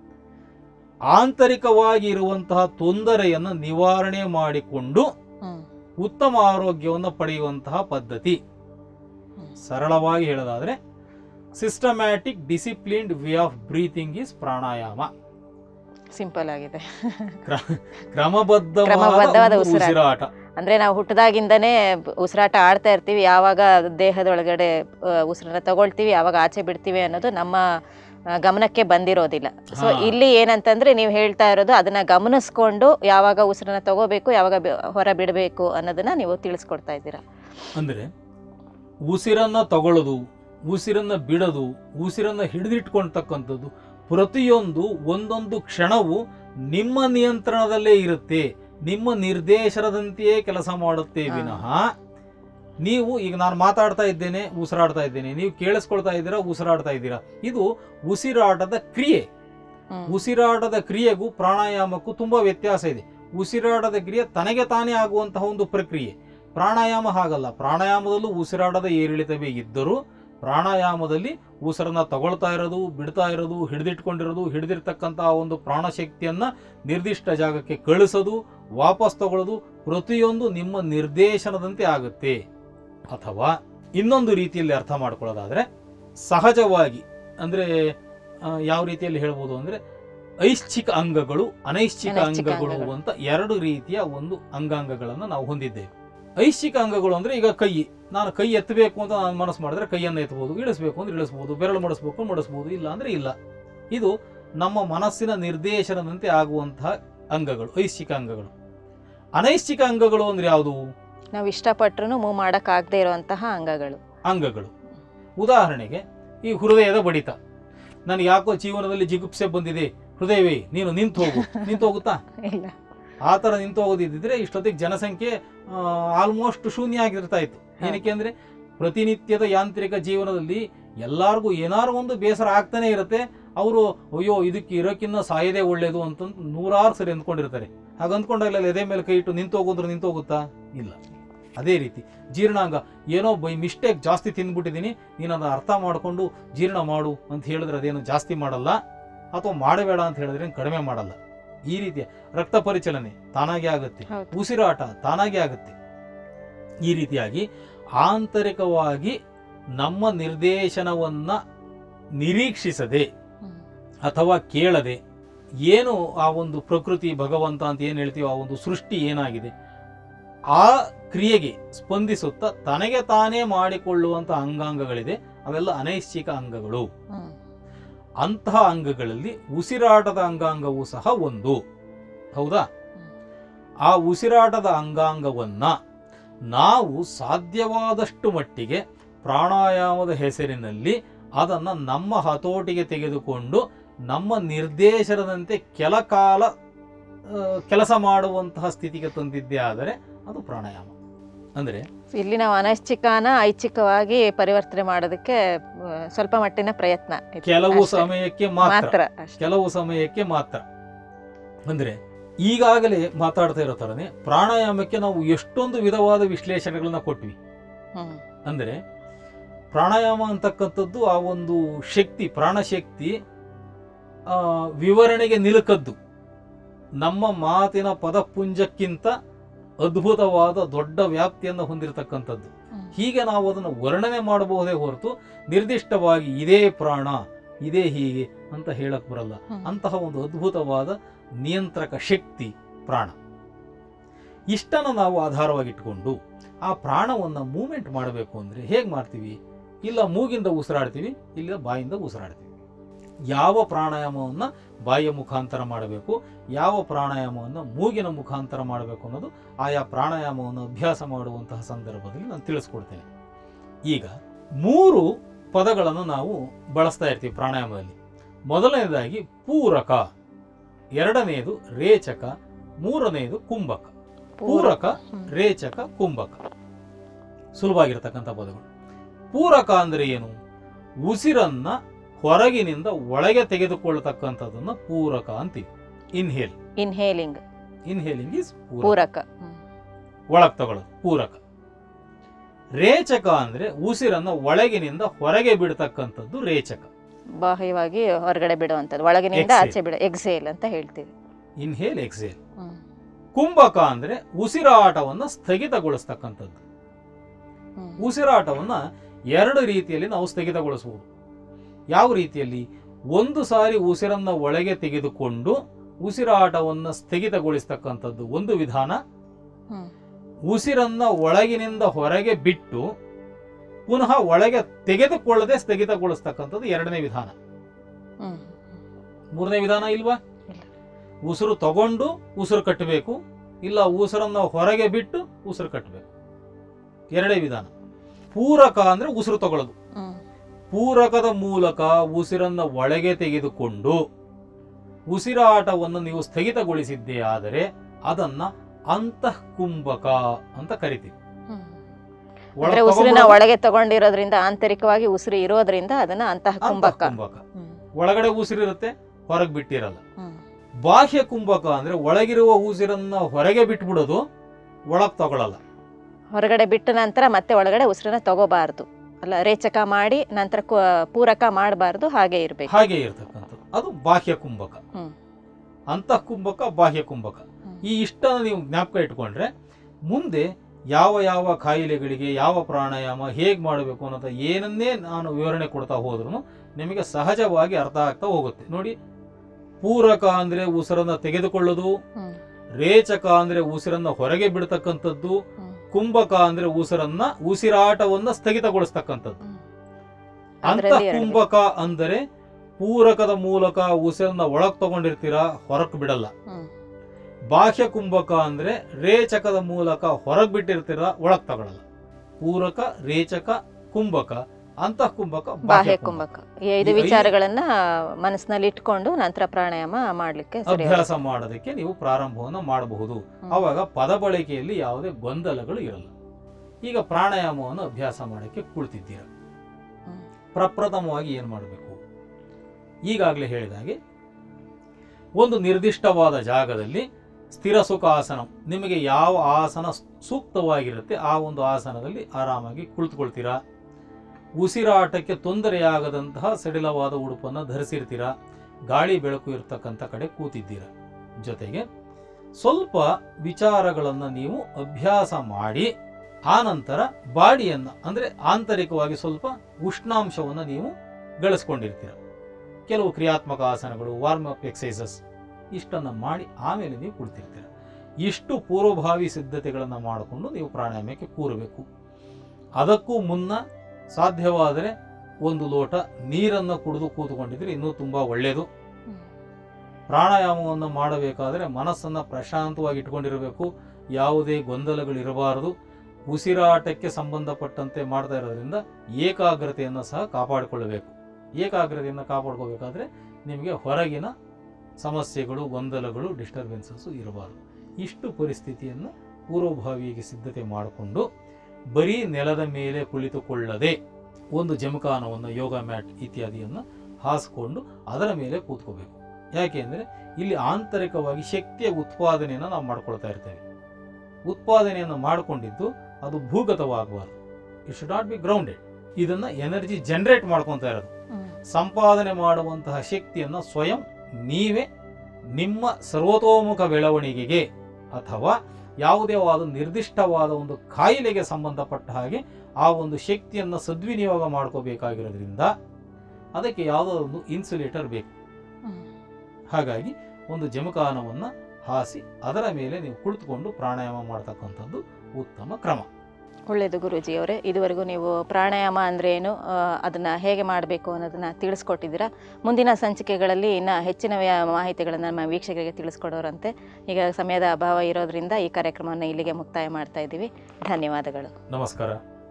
ಆಂತರಿಕವಾಗಿ ಇರುವಂತಹ ತೊಂದರೆಯನ್ನು ನಿವಾರಣೆ ಮಾಡಿಕೊಂಡು ಹ್ಮ್ ಉತ್ತಮ ಆರೋಗ್ಯವನ್ನು ಪಡೆಯುವಂತಹ ಪದ್ಧತಿ ಹ್ಮ್. ಸರಳವಾಗಿ ಹೇಳೋದಾದ್ರೆ systematic disciplined way of breathing is pranayama simple ಆಗಿದೆ ಕ್ರಮಬದ್ಧವಾದ ಕ್ರಮಬದ್ಧವಾದ ಒಂದು ಉಸಿರಾಟ. ಉಸಿರಾಟ ಅಂದ್ರೆ ನಾವು ಹುಟ್ಟದಾಗಿಂದನೇ ಉಸಿರಾಟ ಆಡ್ತಾ ಇರ್ತೀವಿ ಯಾವಾಗ ದೇಹದೊಳಗಡೆ ಆ, ಉಸಿರನ್ನ ತಗೊಳ್ತೀವಿ ಯಾವಾಗ ಆಚೆ ಬಿಡ್ತೀವಿ ಅನ್ನೋದು ನಮ್ಮ ಆ, ಗಮನಕ್ಕೆ ಬಂದಿರೋದಿಲ್ಲ ಸೊ ಹಾ. ಇಲ್ಲಿ ಏನಂತಂದ್ರೆ ನೀವು ಹೇಳ್ತಾ ಇರೋದು ಅದನ್ನ ಗಮನಿಸ್ಕೊಂಡು ಯಾವಾಗ ಉಸಿರನ್ನ ತಗೋಬೇಕು ಯಾವಾಗ ಬಿ- ಹೊರ ಬಿಡಬೇಕು ಅನ್ನೋದನ್ನ ನೀವು ತಿಳಿಸ್ಕೊಡ್ತಾ ಇದ್ದೀರಾ ಅಂದ್ರೆ ಉಸಿರನ್ನ ತಗೊಳ್ಳೋದು ಉಸಿರನ್ನ ಬಿಡೋದು ಉಸಿರನ್ನ ಹಿಡಿದಿಟ್ಕೊಳ್ತಕ್ಕಂಥದ್ದು ಪ್ರತಿಯೊಂದು ಒಂದೊಂದು ಕ್ಷಣವು ನಿಮ್ಮ ನಿಯಂತ್ರಣದಲ್ಲೇ ಇರುತ್ತೆ ನಿಮ್ಮ ನಿರ್ದೇಶನದಂತೆಯೇ ಕೆಲಸ ಮಾಡುತ್ತೆ ಹಾ. ವಿನಃ ನೀವು ಈಗ ನಾನು ಮಾತಾಡ್ತಾ ಇದ್ದೇನೆ ಉಸಿರಾಡ್ತಾ ಇದ್ದೇನೆ ನೀವು ಕೇಳಿಸ್ಕೊಳ್ತಾ ಇದ್ದೀರಾ ಉಸಿರಾಡ್ತಾ ಇದ್ದೀರಾ ಇದು ಉಸಿರಾಟದ ಕ್ರಿಯೆ ಹ್ಮ್. ಉಸಿರಾಟದ ಕ್ರಿಯೆಗೂ ಪ್ರಾಣಾಯಾಮಕ್ಕೂ ತುಂಬಾ ವ್ಯತ್ಯಾಸ ಇದೆ ಉಸಿರಾಟದ ಕ್ರಿಯೆ ತನಗೆ ತಾನೇ ಆಗುವಂತಹ ಒಂದು ಪ್ರಕ್ರಿಯೆ ಪ್ರಾಣಾಯಾಮ ಹಾಗಲ್ಲ ಪ್ರಾಣಾಯಾಮದಲ್ಲೂ ಉಸಿರಾಟದ ಏರಿಳಿತವೇ ಇದ್ದರೂ ಪ್ರಾಣಾಯಾಮದಲ್ಲಿ ಉಸಿರನ್ನ ತಗೊಳ್ತಾ ಇರೋದು ಬಿಡ್ತಾ ಇರೋದು ಹಿಡಿದಿಟ್ಕೊಂಡಿರೋದು ಹಿಡಿದಿರ್ತಕ್ಕಂತಹ ಒಂದು ಪ್ರಾಣಶಕ್ತಿಯನ್ನ ನಿರ್ದಿಷ್ಟ ಜಾಗಕ್ಕೆ ಕಳಿಸೋದು ವಾಪಸ್ ತಗೊಳ್ಳೋದು ಪ್ರತಿಯೊಂದು ನಿಮ್ಮ ನಿರ್ದೇಶನದಂತೆ ಆಗುತ್ತೆ ಅಥವಾ ಇನ್ನೊಂದು ರೀತಿಯಲ್ಲಿ ಅರ್ಥ ಮಾಡ್ಕೊಳ್ಳೋದಾದ್ರೆ ಸಹಜವಾಗಿ ಅಂದ್ರೆ ಆ, ಯಾವ ರೀತಿಯಲ್ಲಿ ಹೇಳ್ಬೋದು ಅಂದ್ರೆ ಐಚ್ಛಿಕ ಅಂಗಗಳು ಅನೈಚ್ಛಿಕ ಅನೈಚ್ಛಿಕ ಅಂಗಗಳು ಅಂಗಗಳು. ಅಂತ ಎರಡು ರೀತಿಯ ಒಂದು ಅಂಗಾಂಗಗಳನ್ನು ನಾವು ಹೊಂದಿದ್ದೇವೆ ಐಚ್ಛಿಕ ಅಂಗಗಳು ಅಂದ್ರೆ ಈಗ ಕೈ ನಾನು ಕೈ ಎತ್ತಬೇಕು ಅಂತ ನಾನು ಮನಸ್ಸು ಮಾಡಿದ್ರೆ ಕೈಯನ್ನು ಎತ್ತಬಹುದು ಇಳಿಸ್ಬೇಕು ಅಂದ್ರೆ ಇಳಿಸ್ಬೋದು ಬೆರಳು ಮಡಿಸ್ಬೇಕು ಮಡಿಸ್ಬೋದು ಇಲ್ಲ ಅಂದ್ರೆ ಇಲ್ಲ ಇದು ನಮ್ಮ ಮನಸ್ಸಿನ ನಿರ್ದೇಶನದಂತೆ ಆಗುವಂತಹ ಅಂಗಗಳು ಐಚ್ಛಿಕ ಅಂಗಗಳು ಅನೈಚ್ಛಿಕ ಅಂಗಗಳು ಅಂದ್ರೆ ಯಾವುದು ನಾವು ಇಷ್ಟಪಟ್ರು ಮೂವ್ ಮಾಡಕ್ಕಾಗದೇ ಇರುವಂತಹ ಅಂಗಗಳು ಅಂಗಗಳು ಉದಾಹರಣೆಗೆ ಈ ಹೃದಯದ ಬಡಿತ ನನಗೆ ಯಾಕೋ ಜೀವನದಲ್ಲಿ ಜಿಗುಪ್ಸೆ ಬಂದಿದೆ ಹೃದಯವೇ ನೀನು ನಿಂತು ಹೋಗು ನಿಂತು ಹೋಗುತ್ತಾ ಇಲ್ಲ ಆ ಥರ ನಿಂತು ಹೋಗೋದಿದ್ದಿದ್ರೆ ಇಷ್ಟೊತ್ತಿಗೆ ಜನಸಂಖ್ಯೆ ಆಲ್ಮೋಸ್ಟ್ ಶೂನ್ಯ ಆಗಿರ್ತಾ ಇತ್ತು ಏನಕ್ಕೆ ಅಂದ್ರೆ ಪ್ರತಿನಿತ್ಯದ ಯಾಂತ್ರಿಕ ಜೀವನದಲ್ಲಿ ಎಲ್ಲಾರ್ಗೂ ಏನಾರು ಒಂದು ಬೇಸರ ಆಗ್ತಾನೆ ಇರುತ್ತೆ ಅವರು ಅಯ್ಯೋ ಇದಕ್ಕೆ ಇರೋಕ್ಕಿನ್ನ ಸಾಯದೇ ಒಳ್ಳೇದು ಅಂತ ನೂರಾರು ಸರಿ ಅಂದ್ಕೊಂಡಿರ್ತಾರೆ ಹಾಗ ಅಂದ್ಕೊಂಡಾಗಲೆಲ್ಲ ಎದೆ ಮೇಲೆ ಕೈ ಇಟ್ಟು ನಿಂತು ಹೋಗೋದ್ರೆ ನಿಂತು ಹೋಗುತ್ತಾ ಇಲ್ಲ ಅದೇ ರೀತಿ ಜೀರ್ಣಾಂಗ ಏನೋ ಬೈ ಮಿಸ್ಟೇಕ್ ಜಾಸ್ತಿ ತಿಂದ್ಬಿಟ್ಟಿದ್ದೀನಿ ನೀನು ಅದನ್ನ ಅರ್ಥ ಮಾಡಿಕೊಂಡು ಜೀರ್ಣ ಮಾಡು ಅಂತ ಹೇಳಿದ್ರೆ ಅದೇನು ಜಾಸ್ತಿ ಮಾಡಲ್ಲ ಅಥವಾ ಮಾಡಬೇಡ ಅಂತ ಹೇಳಿದ್ರೆ ಏನ್ ಕಡಿಮೆ ಮಾಡಲ್ಲ ಈ ರೀತಿಯ ರಕ್ತ ಪರಿಚಲನೆ ತಾನಾಗೆ ಆಗುತ್ತೆ ಹೌದು ಉಸಿರಾಟ ತಾನಾಗೆ ಆಗುತ್ತೆ ಈ ರೀತಿಯಾಗಿ ಆಂತರಿಕವಾಗಿ ನಮ್ಮ ನಿರ್ದೇಶನವನ್ನ ನಿರೀಕ್ಷಿಸದೆ ಹ್ಮ್. ಅಥವಾ ಕೇಳದೆ ಏನು ಆ ಒಂದು ಪ್ರಕೃತಿ ಭಗವಂತ ಅಂತ ಏನು ಹೇಳ್ತೀವೋ ಆ ಒಂದು ಸೃಷ್ಟಿ ಏನಾಗಿದೆ ಆ ಕ್ರಿಯೆಗೆ ಸ್ಪಂದಿಸುತ್ತಾ ತನಗೆ ತಾನೇ ಮಾಡಿಕೊಳ್ಳುವಂತ ಅಂಗಾಂಗಗಳಿದೆ ಅವೆಲ್ಲ ಅನೈಚ್ಛಿಕ ಅಂಗಗಳು ಹ್ಮ್. ಅಂತಹ ಅಂಗಗಳಲ್ಲಿ ಉಸಿರಾಟದ ಅಂಗಾಂಗವೂ ಸಹ ಒಂದು ಹೌದಾ ಆ ಉಸಿರಾಟದ ಅಂಗಾಂಗವನ್ನ ನಾವು ಸಾಧ್ಯವಾದಷ್ಟು ಮಟ್ಟಿಗೆ ಪ್ರಾಣಾಯಾಮದ ಹೆಸರಿನಲ್ಲಿ ಅದನ್ನ ನಮ್ಮ ಹತೋಟಿಗೆ ತೆಗೆದುಕೊಂಡು ನಮ್ಮ ನಿರ್ದೇಶನದಂತೆ ಕೆಲ ಕಾಲ ಆ, ಕೆಲಸ ಮಾಡುವಂತಹ ಸ್ಥಿತಿಗೆ ತಂದಿದ್ದೇ ಆದರೆ ಅದು ಪ್ರಾಣಾಯಾಮ ಅಂದ್ರೆ ಇಲ್ಲಿ ನಾವು ಅನೈಚ್ಛಿಕನ ಐಚ್ಛಿಕವಾಗಿ ಪರಿವರ್ತನೆ ಮಾಡೋದಕ್ಕೆ ಆ, ಸ್ವಲ್ಪ ಮಟ್ಟಿನ ಪ್ರಯತ್ನ ಇದೆ. ಕೆಲವು ಅಷ್ಟೇ. ಸಮಯಕ್ಕೆ ಮಾತ್ರ ಮಾತ್ರ ಅಷ್ಟೇ. ಕೆಲವು ಸಮಯಕ್ಕೆ ಮಾತ್ರ ಅಂದ್ರೆ ಈಗಾಗಲೇ ಮಾತಾಡ್ತಾ ಇರೋ ಥರನೇ ಪ್ರಾಣಾಯಾಮಕ್ಕೆ ನಾವು ಎಷ್ಟೊಂದು ವಿಧವಾದ ವಿಶ್ಲೇಷಣೆಗಳನ್ನ ಕೊಟ್ವಿ ಹ್ಮ್. ಅಂದ್ರೆ ಪ್ರಾಣಾಯಾಮ ಅಂತಕ್ಕಂಥದ್ದು ಆ ಒಂದು ಶಕ್ತಿ ಪ್ರಾಣಶಕ್ತಿ ಆ, ವಿವರಣೆಗೆ ನಿಲುಕದ್ದು ನಮ್ಮ ಮಾತಿನ ಪದಪುಂಜಕ್ಕಿಂತ ಅದ್ಭುತವಾದ ದೊಡ್ಡ ವ್ಯಾಪ್ತಿಯನ್ನು ಹೊಂದಿರತಕ್ಕಂಥದ್ದು ಹ್ಮ್. ಹೀಗೆ ನಾವು ಅದನ್ನು ವರ್ಣನೆ ಮಾಡಬಹುದೇ ಹೊರತು ನಿರ್ದಿಷ್ಟವಾಗಿ ಇದೇ ಪ್ರಾಣ ಇದೇ ಹೀಗೆ ಅಂತ ಹೇಳಕ್ ಬರಲ್ಲ ಹ್ಮ್. ಅಂತಹ ಒಂದು ಅದ್ಭುತವಾದ ನಿಯಂತ್ರಕ ಶಕ್ತಿ ಪ್ರಾಣ ಇಷ್ಟನ್ನು ನಾವು ಆಧಾರವಾಗಿಟ್ಕೊಂಡು ಆ ಪ್ರಾಣವನ್ನು ಮೂಮೆಂಟ್ ಮಾಡಬೇಕು ಅಂದರೆ ಹೇಗೆ ಮಾಡ್ತೀವಿ ಇಲ್ಲ ಮೂಗಿಂದ ಉಸಿರಾಡ್ತೀವಿ ಇಲ್ಲ ಬಾಯಿಂದ ಉಸಿರಾಡ್ತೀವಿ ಯಾವ ಪ್ರಾಣಾಯಾಮವನ್ನು ಬಾಯಿಯ ಮುಖಾಂತರ ಮಾಡಬೇಕು ಯಾವ ಪ್ರಾಣಾಯಾಮವನ್ನು ಮೂಗಿನ ಮುಖಾಂತರ ಮಾಡಬೇಕು ಅನ್ನೋದು ಆಯಾ ಪ್ರಾಣಾಯಾಮವನ್ನು ಅಭ್ಯಾಸ ಮಾಡುವಂತಹ ಸಂದರ್ಭದಲ್ಲಿ ನಾನು ತಿಳಿಸ್ಕೊಡ್ತೇನೆ ಈಗ ಮೂರು ಪದಗಳನ್ನು ನಾವು ಬಳಸ್ತಾ ಇರ್ತೀವಿ ಪ್ರಾಣಾಯಾಮದಲ್ಲಿ ಮೊದಲನೇದಾಗಿ ಪೂರಕ ಎರಡನೆಯದು ರೇಚಕ ಮೂರನೆಯದು ಕುಂಭಕ ಪೂರಕ ಹ್ಮ್. ರೇಚಕ ಕುಂಭಕ ಸುಲಭವಾಗಿರ್ತಕ್ಕಂಥ ಪದಗಳು ಪೂರಕ ಅಂದ್ರೆ ಏನು ಉಸಿರನ್ನ ಹೊರಗಿನಿಂದ ಒಳಗೆ ತೆಗೆದುಕೊಳ್ಳತಕ್ಕಂಥದ್ದನ್ನ ಪೂರಕ ಅಂತೀವಿ ಇನ್ಹೇಲ್ ಇನ್ಹೇಲಿಂಗ್ ಇನ್ಹೇಲಿಂಗ್ ಇಸ್ ಪೂರಕ ಪೂರಕ ಹ್ಮ್. ಒಳಗೆ ತಗೊಳ್ಳೋದು ಪೂರಕ ರೇಚಕ ಅಂದ್ರೆ ಉಸಿರನ್ನ ಒಳಗಿನಿಂದ ಹೊರಗೆ ಬಿಡ್ತಕ್ಕಂಥದ್ದು ರೇಚಕ ಬಾಹ್ಯವಾಗಿ ಹೊರಗಡೆ ಬಿಡುವಂಥದ್ದು ಒಳಗಿನಿಂದ Exhale. ಆಚೆ ಬಿಡ ಎಕ್ಸೇಲ್ ಅಂತ ಹೇಳ್ತೀವಿ ಇನ್ಹೇಲ್ ಎಕ್ಸೇಲ್ ಹ್ಮ್. ಕುಂಭಕ ಅಂದ್ರೆ ಉಸಿರಾಟವನ್ನ ಸ್ಥಗಿತಗೊಳಿಸ್ತಕ್ಕಂಥದ್ದು ಹ್ಮ್. ಉಸಿರಾಟವನ್ನ ಎರಡು ರೀತಿಯಲ್ಲಿ ನಾವು ಸ್ಥಗಿತಗೊಳಿಸಬಹುದು ಯಾವ ರೀತಿಯಲ್ಲಿ ಒಂದು ಸಾರಿ ಉಸಿರನ್ನ ಒಳಗೆ ತೆಗೆದುಕೊಂಡು ಉಸಿರಾಟವನ್ನ ಸ್ಥಗಿತಗೊಳಿಸ್ತಕ್ಕಂಥದ್ದು ಒಂದು ವಿಧಾನ ಹ್ಮ್. ಉಸಿರನ್ನ ಒಳಗಿನಿಂದ ಹೊರಗೆ ಬಿಟ್ಟು ಪುನಃ ಒಳಗೆ ತೆಗೆದುಕೊಳ್ಳದೆ ಸ್ಥಗಿತಗೊಳಿಸ್ತಕ್ಕಂಥದ್ದು ಎರಡನೇ ವಿಧಾನ ಹ್ಮ್. ಮೂರನೇ ವಿಧಾನ ಇಲ್ವಾ ಇಲ್ಲ. ಉಸಿರು ತಗೊಂಡು ಉಸಿರು ಕಟ್ಟಬೇಕು ಇಲ್ಲ ಉಸಿರನ್ನ ಹೊರಗೆ ಬಿಟ್ಟು ಉಸಿರು ಕಟ್ಟಬೇಕು ಎರಡೇ ವಿಧಾನ ಪೂರಕ ಅಂದ್ರೆ ಉಸಿರು ತಗೊಳ್ಳೋದು ಹ್ಮ್. ಪೂರಕದ ಮೂಲಕ ಉಸಿರನ್ನ ಒಳಗೆ ತೆಗೆದುಕೊಂಡು ಉಸಿರಾಟವನ್ನು ನೀವು ಸ್ಥಗಿತಗೊಳಿಸಿದ್ದೇ ಆದರೆ ಅದನ್ನ ಅಂತಃಕುಂಭಕ ಅಂತ ಕರಿತೀವಿ ಹ್ಮ್. ಒಳಗ್ ಅಂದ್ರೆ ಉಸಿರಿನ ತಗೊಂಬರೋದು ಒಳಗೆ ತಗೊಂಡಿರೋದ್ರಿಂದ ಆಂತರಿಕವಾಗಿ ಉಸಿರು ಇರೋದ್ರಿಂದ ಅದನ್ನ ಅಂತಃ ಕುಂಭಕ ಅಂತಃಕುಂಭಕ ಒಳಗಡೆ ಉಸಿರಿರುತ್ತೆ ಹೊರಗೆ ಬಿಟ್ಟಿರಲ್ಲ ಹ್ಮ್. ಬಾಹ್ಯ ಕುಂಭಕ ಅಂದ್ರೆ ಒಳಗಿರುವ ಉಸಿರನ್ನ ಹೊರಗೆ ಬಿಟ್ಬಿಡೋದು ಒಳಗ್ ತಗೊಳ್ಳಲ್ಲ ಹೊರಗಡೆ ಬಿಟ್ಟ ನಂತರ ಮತ್ತೆ ಒಳಗಡೆ ಉಸಿರನ್ನ ತಗೋಬಾರ್ದು ಅಲ್ಲ ರೇಚಕ ಮಾಡಿ ನಂತರ ಕು- ಪೂರಕ ಮಾಡಬಾರ್ದು ಹಾಗೆ ಇರ್ಬೇಕು ಹಾಗೆ ಇರ್ತಕ್ಕಂಥದ್ದು ಅದು ಬಾಹ್ಯ ಕುಂಭಕ ಹ್ಮ್. ಅಂತಃಕುಂಭಕ ಬಾಹ್ಯ ಕುಂಭಕ ಹ್ಮ್. ಈ ಇಷ್ಟನ್ನು ನೀವು ಜ್ಞಾಪಕ ಇಟ್ಕೊಂಡ್ರೆ ಮುಂದೆ ಯಾವ ಯಾವ ಕಾಯಿಲೆಗಳಿಗೆ ಯಾವ ಪ್ರಾಣಾಯಾಮ ಹೇಗೆ ಮಾಡಬೇಕು ಅನ್ನೋದು ಏನನ್ನೇ ನಾನು ವಿವರಣೆ ಕೊಡ್ತಾ ಹೋದ್ರೂ ನಿಮಗೆ ಸಹಜವಾಗಿ ಅರ್ಥ ಆಗ್ತಾ ಹೋಗುತ್ತೆ ನೋಡಿ ಪೂರಕ ಅಂದ್ರೆ ಉಸಿರನ್ನ ತೆಗೆದುಕೊಳ್ಳೋದು ಹ್ಮ್. ರೇಚಕ ಅಂದ್ರೆ ಉಸಿರನ್ನ ಹೊರಗೆ ಬಿಡ್ತಕ್ಕಂಥದ್ದು ಹ್ಮ್. ಕುಂಭಕ ಅಂದ್ರೆ ಉಸಿರನ್ನ ಉಸಿರಾಟವನ್ನ ಸ್ಥಗಿತಗೊಳಿಸ್ತಕ್ಕಂಥದ್ದು ಹ್ಮ್. ಅದ್ರಲ್ಲಿ ಎರಡು ಅಂತಃಕುಂಭಕ ಅಂದರೆ ಪೂರಕದ ಮೂಲಕ ಉಸಿರನ್ನ ಒಳಗ್ ತಗೊಂಡಿರ್ತೀರಾ ಹೊರಕ್ ಬಿಡಲ್ಲ ಹ್ಮ್. ಬಾಹ್ಯ ಕುಂಭಕ ಅಂದ್ರೆ ರೇಚಕದ ಮೂಲಕ ಹೊರಗ್ ಬಿಟ್ಟಿರ್ತೀರ ಒಳಗ್ ತಗೊಳಲ್ಲ ಪೂರಕ ರೇಚಕ ಕುಂಭಕ ಅಂತಃಕುಂಭಕ ಬಾಹ್ಯ ಕುಂಭಕ ಈ ಐದು ಈ ಐದು- ವಿಚಾರಗಳನ್ನ ಮನಸ್ಸಿನಲ್ಲಿ ಇಟ್ಕೊಂಡು ನಂತರ ಪ್ರಾಣಾಯಾಮ ಮಾಡ್ಲಿಕ್ಕೆ ಸರಿ ಅಭ್ಯಾಸ ಮಾಡೋದಕ್ಕೆ ನೀವು ಪ್ರಾರಂಭವನ್ನ ಮಾಡಬಹುದು ಹ್ಮ್. ಅವಾಗ ಪದ ಬಳಕೆಯಲ್ಲಿ ಯಾವುದೇ ಗೊಂದಲಗಳು ಇರಲ್ಲ ಈಗ ಪ್ರಾಣಾಯಾಮವನ್ನು ಅಭ್ಯಾಸ ಮಾಡಕ್ಕೆ ಕುಳಿತಿದ್ದೀರ ಹ್ಮ್. ಪ್ರಪ್ರಥಮವಾಗಿ ಏನು ಮಾಡಬೇಕು ಈಗಾಗಲೇ ಹೇಳಿದ ಹಾಗೆ ಒಂದು ನಿರ್ದಿಷ್ಟವಾದ ಜಾಗದಲ್ಲಿ ಸ್ಥಿರ ಸುಖಾಸನ ನಿಮಗೆ ಯಾವ ಆಸನ ಸೂಕ್ತವಾಗಿರುತ್ತೆ ಆ ಒಂದು ಆಸನದಲ್ಲಿ ಆರಾಮಾಗಿ ಕುಳಿತುಕೊಳ್ತೀರಾ ಉಸಿರಾಟಕ್ಕೆ ತೊಂದರೆಯಾಗದಂತಹ ಸಡಿಲವಾದ ಉಡುಪನ್ನು ಧರಿಸಿರ್ತೀರಾ ಗಾಳಿ ಬೆಳಕು ಇರ್ತಕ್ಕಂಥ ಕಡೆ ಕೂತಿದ್ದೀರಾ ಜೊತೆಗೆ ಸ್ವಲ್ಪ ವಿಚಾರಗಳನ್ನು ನೀವು ಅಭ್ಯಾಸ ಮಾಡಿ ಆ ನಂತರ ಬಾಡಿಯನ್ನು ಅಂದರೆ ಆಂತರಿಕವಾಗಿ ಸ್ವಲ್ಪ ಉಷ್ಣಾಂಶವನ್ನು ನೀವು ಗಳಿಸ್ಕೊಂಡಿರ್ತೀರ ಕೆಲವು ಕ್ರಿಯಾತ್ಮಕ ಆಸನಗಳು ವಾರ್ಮ್ ಅಪ್ ಎಕ್ಸಸೈಸಸ್ ಇಷ್ಟನ್ನು ಮಾಡಿ ಆಮೇಲೆ ನೀವು ಕುಳಿತಿರ್ತೀರ ಇಷ್ಟು ಪೂರ್ವಭಾವಿ ಸಿದ್ಧತೆಗಳನ್ನು ಮಾಡಿಕೊಂಡು ನೀವು ಪ್ರಾಣಾಯಾಮಕ್ಕೆ ಕೂರಬೇಕು ಅದಕ್ಕೂ ಮುನ್ನ ಸಾಧ್ಯವಾದರೆ ಒಂದು ಲೋಟ ನೀರನ್ನು ಕುಡಿದು ಕೂತ್ಕೊಂಡಿದ್ರೆ ಇನ್ನೂ ತುಂಬ ಒಳ್ಳೆಯದು ಹ್ಮ್. ಪ್ರಾಣಾಯಾಮವನ್ನು ಮಾಡಬೇಕಾದರೆ ಮನಸ್ಸನ್ನು ಪ್ರಶಾಂತವಾಗಿ ಇಟ್ಕೊಂಡಿರಬೇಕು ಯಾವುದೇ ಗೊಂದಲಗಳಿರಬಾರದು ಉಸಿರಾಟಕ್ಕೆ ಸಂಬಂಧಪಟ್ಟಂತೆ ಮಾಡ್ತಾ ಇರೋದ್ರಿಂದ ಏಕಾಗ್ರತೆಯನ್ನು ಸಹ ಕಾಪಾಡಿಕೊಳ್ಳಬೇಕು ಏಕಾಗ್ರತೆಯನ್ನು ಕಾಪಾಡ್ಕೋಬೇಕಾದ್ರೆ ನಿಮಗೆ ಹೊರಗಿನ ಸಮಸ್ಯೆಗಳು ಗೊಂದಲಗಳು ಡಿಸ್ಟರ್ಬೆನ್ಸಸ್ಸು ಇರಬಾರದು ಇಷ್ಟು ಪರಿಸ್ಥಿತಿಯನ್ನು ಪೂರ್ವಭಾವಿಯಾಗಿ ಸಿದ್ಧತೆ ಮಾಡಿಕೊಂಡು ಬರೀ ನೆಲದ ಮೇಲೆ ಕುಳಿತುಕೊಳ್ಳದೆ ಒಂದು ಜಮಖಾನವನ್ನು ಯೋಗ ಮ್ಯಾಟ್ ಇತ್ಯಾದಿಯನ್ನು ಹಾಸ್ಕೊಂಡು ಅದರ ಮೇಲೆ ಕೂತ್ಕೋಬೇಕು ಯಾಕೆಂದರೆ ಇಲ್ಲಿ ಆಂತರಿಕವಾಗಿ ಶಕ್ತಿಯ ಉತ್ಪಾದನೆಯನ್ನು ನಾವು ಮಾಡ್ಕೊಳ್ತಾ ಇರ್ತೇವೆ ಉತ್ಪಾದನೆಯನ್ನು ಮಾಡಿಕೊಂಡಿದ್ದು ಅದು ಭೂಗತವಾಗಬಾರ್ದು it should not be grounded ಇದನ್ನ ಎನರ್ಜಿ ಜನರೇಟ್ ಮಾಡ್ಕೊತಾ ಇರೋದು ಹ್ಮ್. ಸಂಪಾದನೆ ಮಾಡುವಂತಹ ಶಕ್ತಿಯನ್ನು ಸ್ವಯಂ ನೀವೇ ನಿಮ್ಮ ಸರ್ವತೋಮುಖ ಬೆಳವಣಿಗೆಗೆ ಅಥವಾ ಯಾವುದೇ ಆದ ನಿರ್ದಿಷ್ಟವಾದ ಒಂದು ಕಾಯಿಲೆಗೆ ಸಂಬಂಧಪಟ್ಟ ಹಾಗೆ ಆ ಒಂದು ಶಕ್ತಿಯನ್ನು ಸದ್ವಿನಿಯೋಗ ಮಾಡ್ಕೋಬೇಕಾಗಿರೋದ್ರಿಂದ ಅದಕ್ಕೆ ಯಾವುದೋ ಒಂದು ಇನ್ಸುಲೇಟರ್ ಬೇಕು ಹ್ಮ್. ಹಾಗಾಗಿ ಒಂದು ಜಮಖಾನವನ್ನು ಹಾಸಿ ಅದರ ಮೇಲೆ ನೀವು ಕುಳಿತುಕೊಂಡು ಪ್ರಾಣಾಯಾಮ ಮಾಡ್ತಕ್ಕಂಥದ್ದು ಉತ್ತಮ ಕ್ರಮ ಒಳ್ಳೆಯದು ಗುರೂಜಿ ಅವರೇ ಇದುವರೆಗೂ ನೀವು ಪ್ರಾಣಾಯಾಮ ಅಂದರೆ ಏನು ಆ, ಅದನ್ನ ಹೇಗೆ ಮಾಡಬೇಕು ಅನ್ನೋದನ್ನ ತಿಳಿಸ್ಕೊಟ್ಟಿದ್ದೀರಾ ಮುಂದಿನ ಸಂಚಿಕೆಗಳಲ್ಲಿ ಇನ್ನು ಹೆಚ್ಚಿನ ವ್ಯ- ಮಾಹಿತಿಗಳನ್ನು ನಮ್ಮ ವೀಕ್ಷಕರಿಗೆ ತಿಳಿಸ್ಕೊಡೋರಂತೆ ಈಗ ಸಮಯದ ಅಭಾವ ಇರೋದ್ರಿಂದ ಈ ಕಾರ್ಯಕ್ರಮವನ್ನು ಇಲ್ಲಿಗೆ ಮುಕ್ತಾಯ ಮಾಡ್ತಾ ಇದ್ದೀವಿ ಧನ್ಯವಾದಗಳು ನಮಸ್ಕಾರ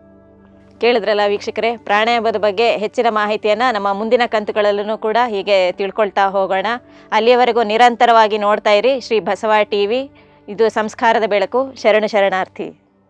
ಕೇಳಿದ್ರಲ್ಲ ವೀಕ್ಷಕರೇ ಪ್ರಾಣಾಯಾಮದ ಬಗ್ಗೆ ಹೆಚ್ಚಿನ ಮಾಹಿತಿಯನ್ನು ನಮ್ಮ ಮುಂದಿನ ಕಂತುಗಳಲ್ಲೂ ಕೂಡ ಹೀಗೆ ತಿಳ್ಕೊಳ್ತಾ ಹೋಗೋಣ ಅಲ್ಲಿಯವರೆಗೂ ನಿರಂತರವಾಗಿ ನೋಡ್ತಾ ಇರಿ ಶ್ರೀ ಬಸವ ಟಿ ವಿ ಇದು ಸಂಸ್ಕಾರದ ಬೆಳಕು ಶರಣು ಶರಣಾರ್ಥಿ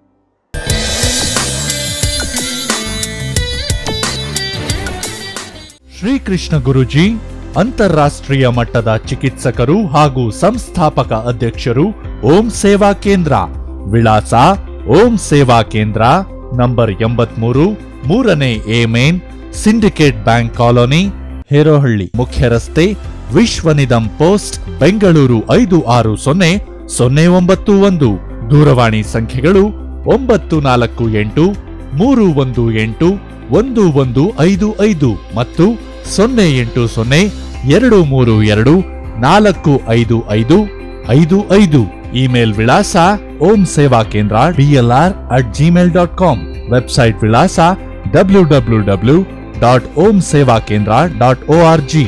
ಶ್ರೀಕೃಷ್ಣ ಗುರುಜಿ ಅಂತಾರಾಷ್ಟ್ರೀಯ ಮಟ್ಟದ ಚಿಕಿತ್ಸಕರು ಹಾಗೂ ಸಂಸ್ಥಾಪಕ ಅಧ್ಯಕ್ಷರು ಓಂ ಸೇವಾ ಕೇಂದ್ರ ವಿಳಾಸ ಓಂ ಸೇವಾ ಕೇಂದ್ರ ನಂಬರ್ ಎಂಬತ್ಮೂರು ಮೂರನೇ A main Syndicate Bank colony Herohalli ಮುಖ್ಯ ರಸ್ತೆ ವಿಶ್ವನಿಧಂ ಪೋಸ್ಟ್ ಬೆಂಗಳೂರು ಐದು ಆರು ಸೊನ್ನೆ ಸೊನ್ನೆ ಒಂಬತ್ತು ಒಂದು ದೂರವಾಣಿ ಸಂಖ್ಯೆಗಳು ಒಂಬತ್ತು ನಾಲ್ಕು ಎಂಟು ಮೂರು ಒಂದು ಎಂಟು ಒಂದು ಒಂದು ಐದು ಐದು ಮತ್ತು ಸೊನ್ನೆ ಎಂಟು ಸೊನ್ನೆ ಎರಡು ಮೂರು ಎರಡು ನಾಲ್ಕು ಐದು ಐದು ಐದು ಐದು ಇಮೇಲ್ ವಿಳಾಸ Om Seva Kendra DLR at Gmail dot com website ವಿಳಾಸ W W W dot Om Seva Kendra dot O R G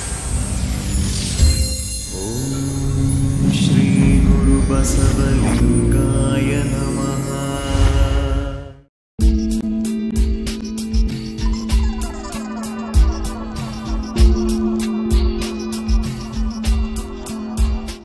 श्रीगुरुबसवलिङ्ग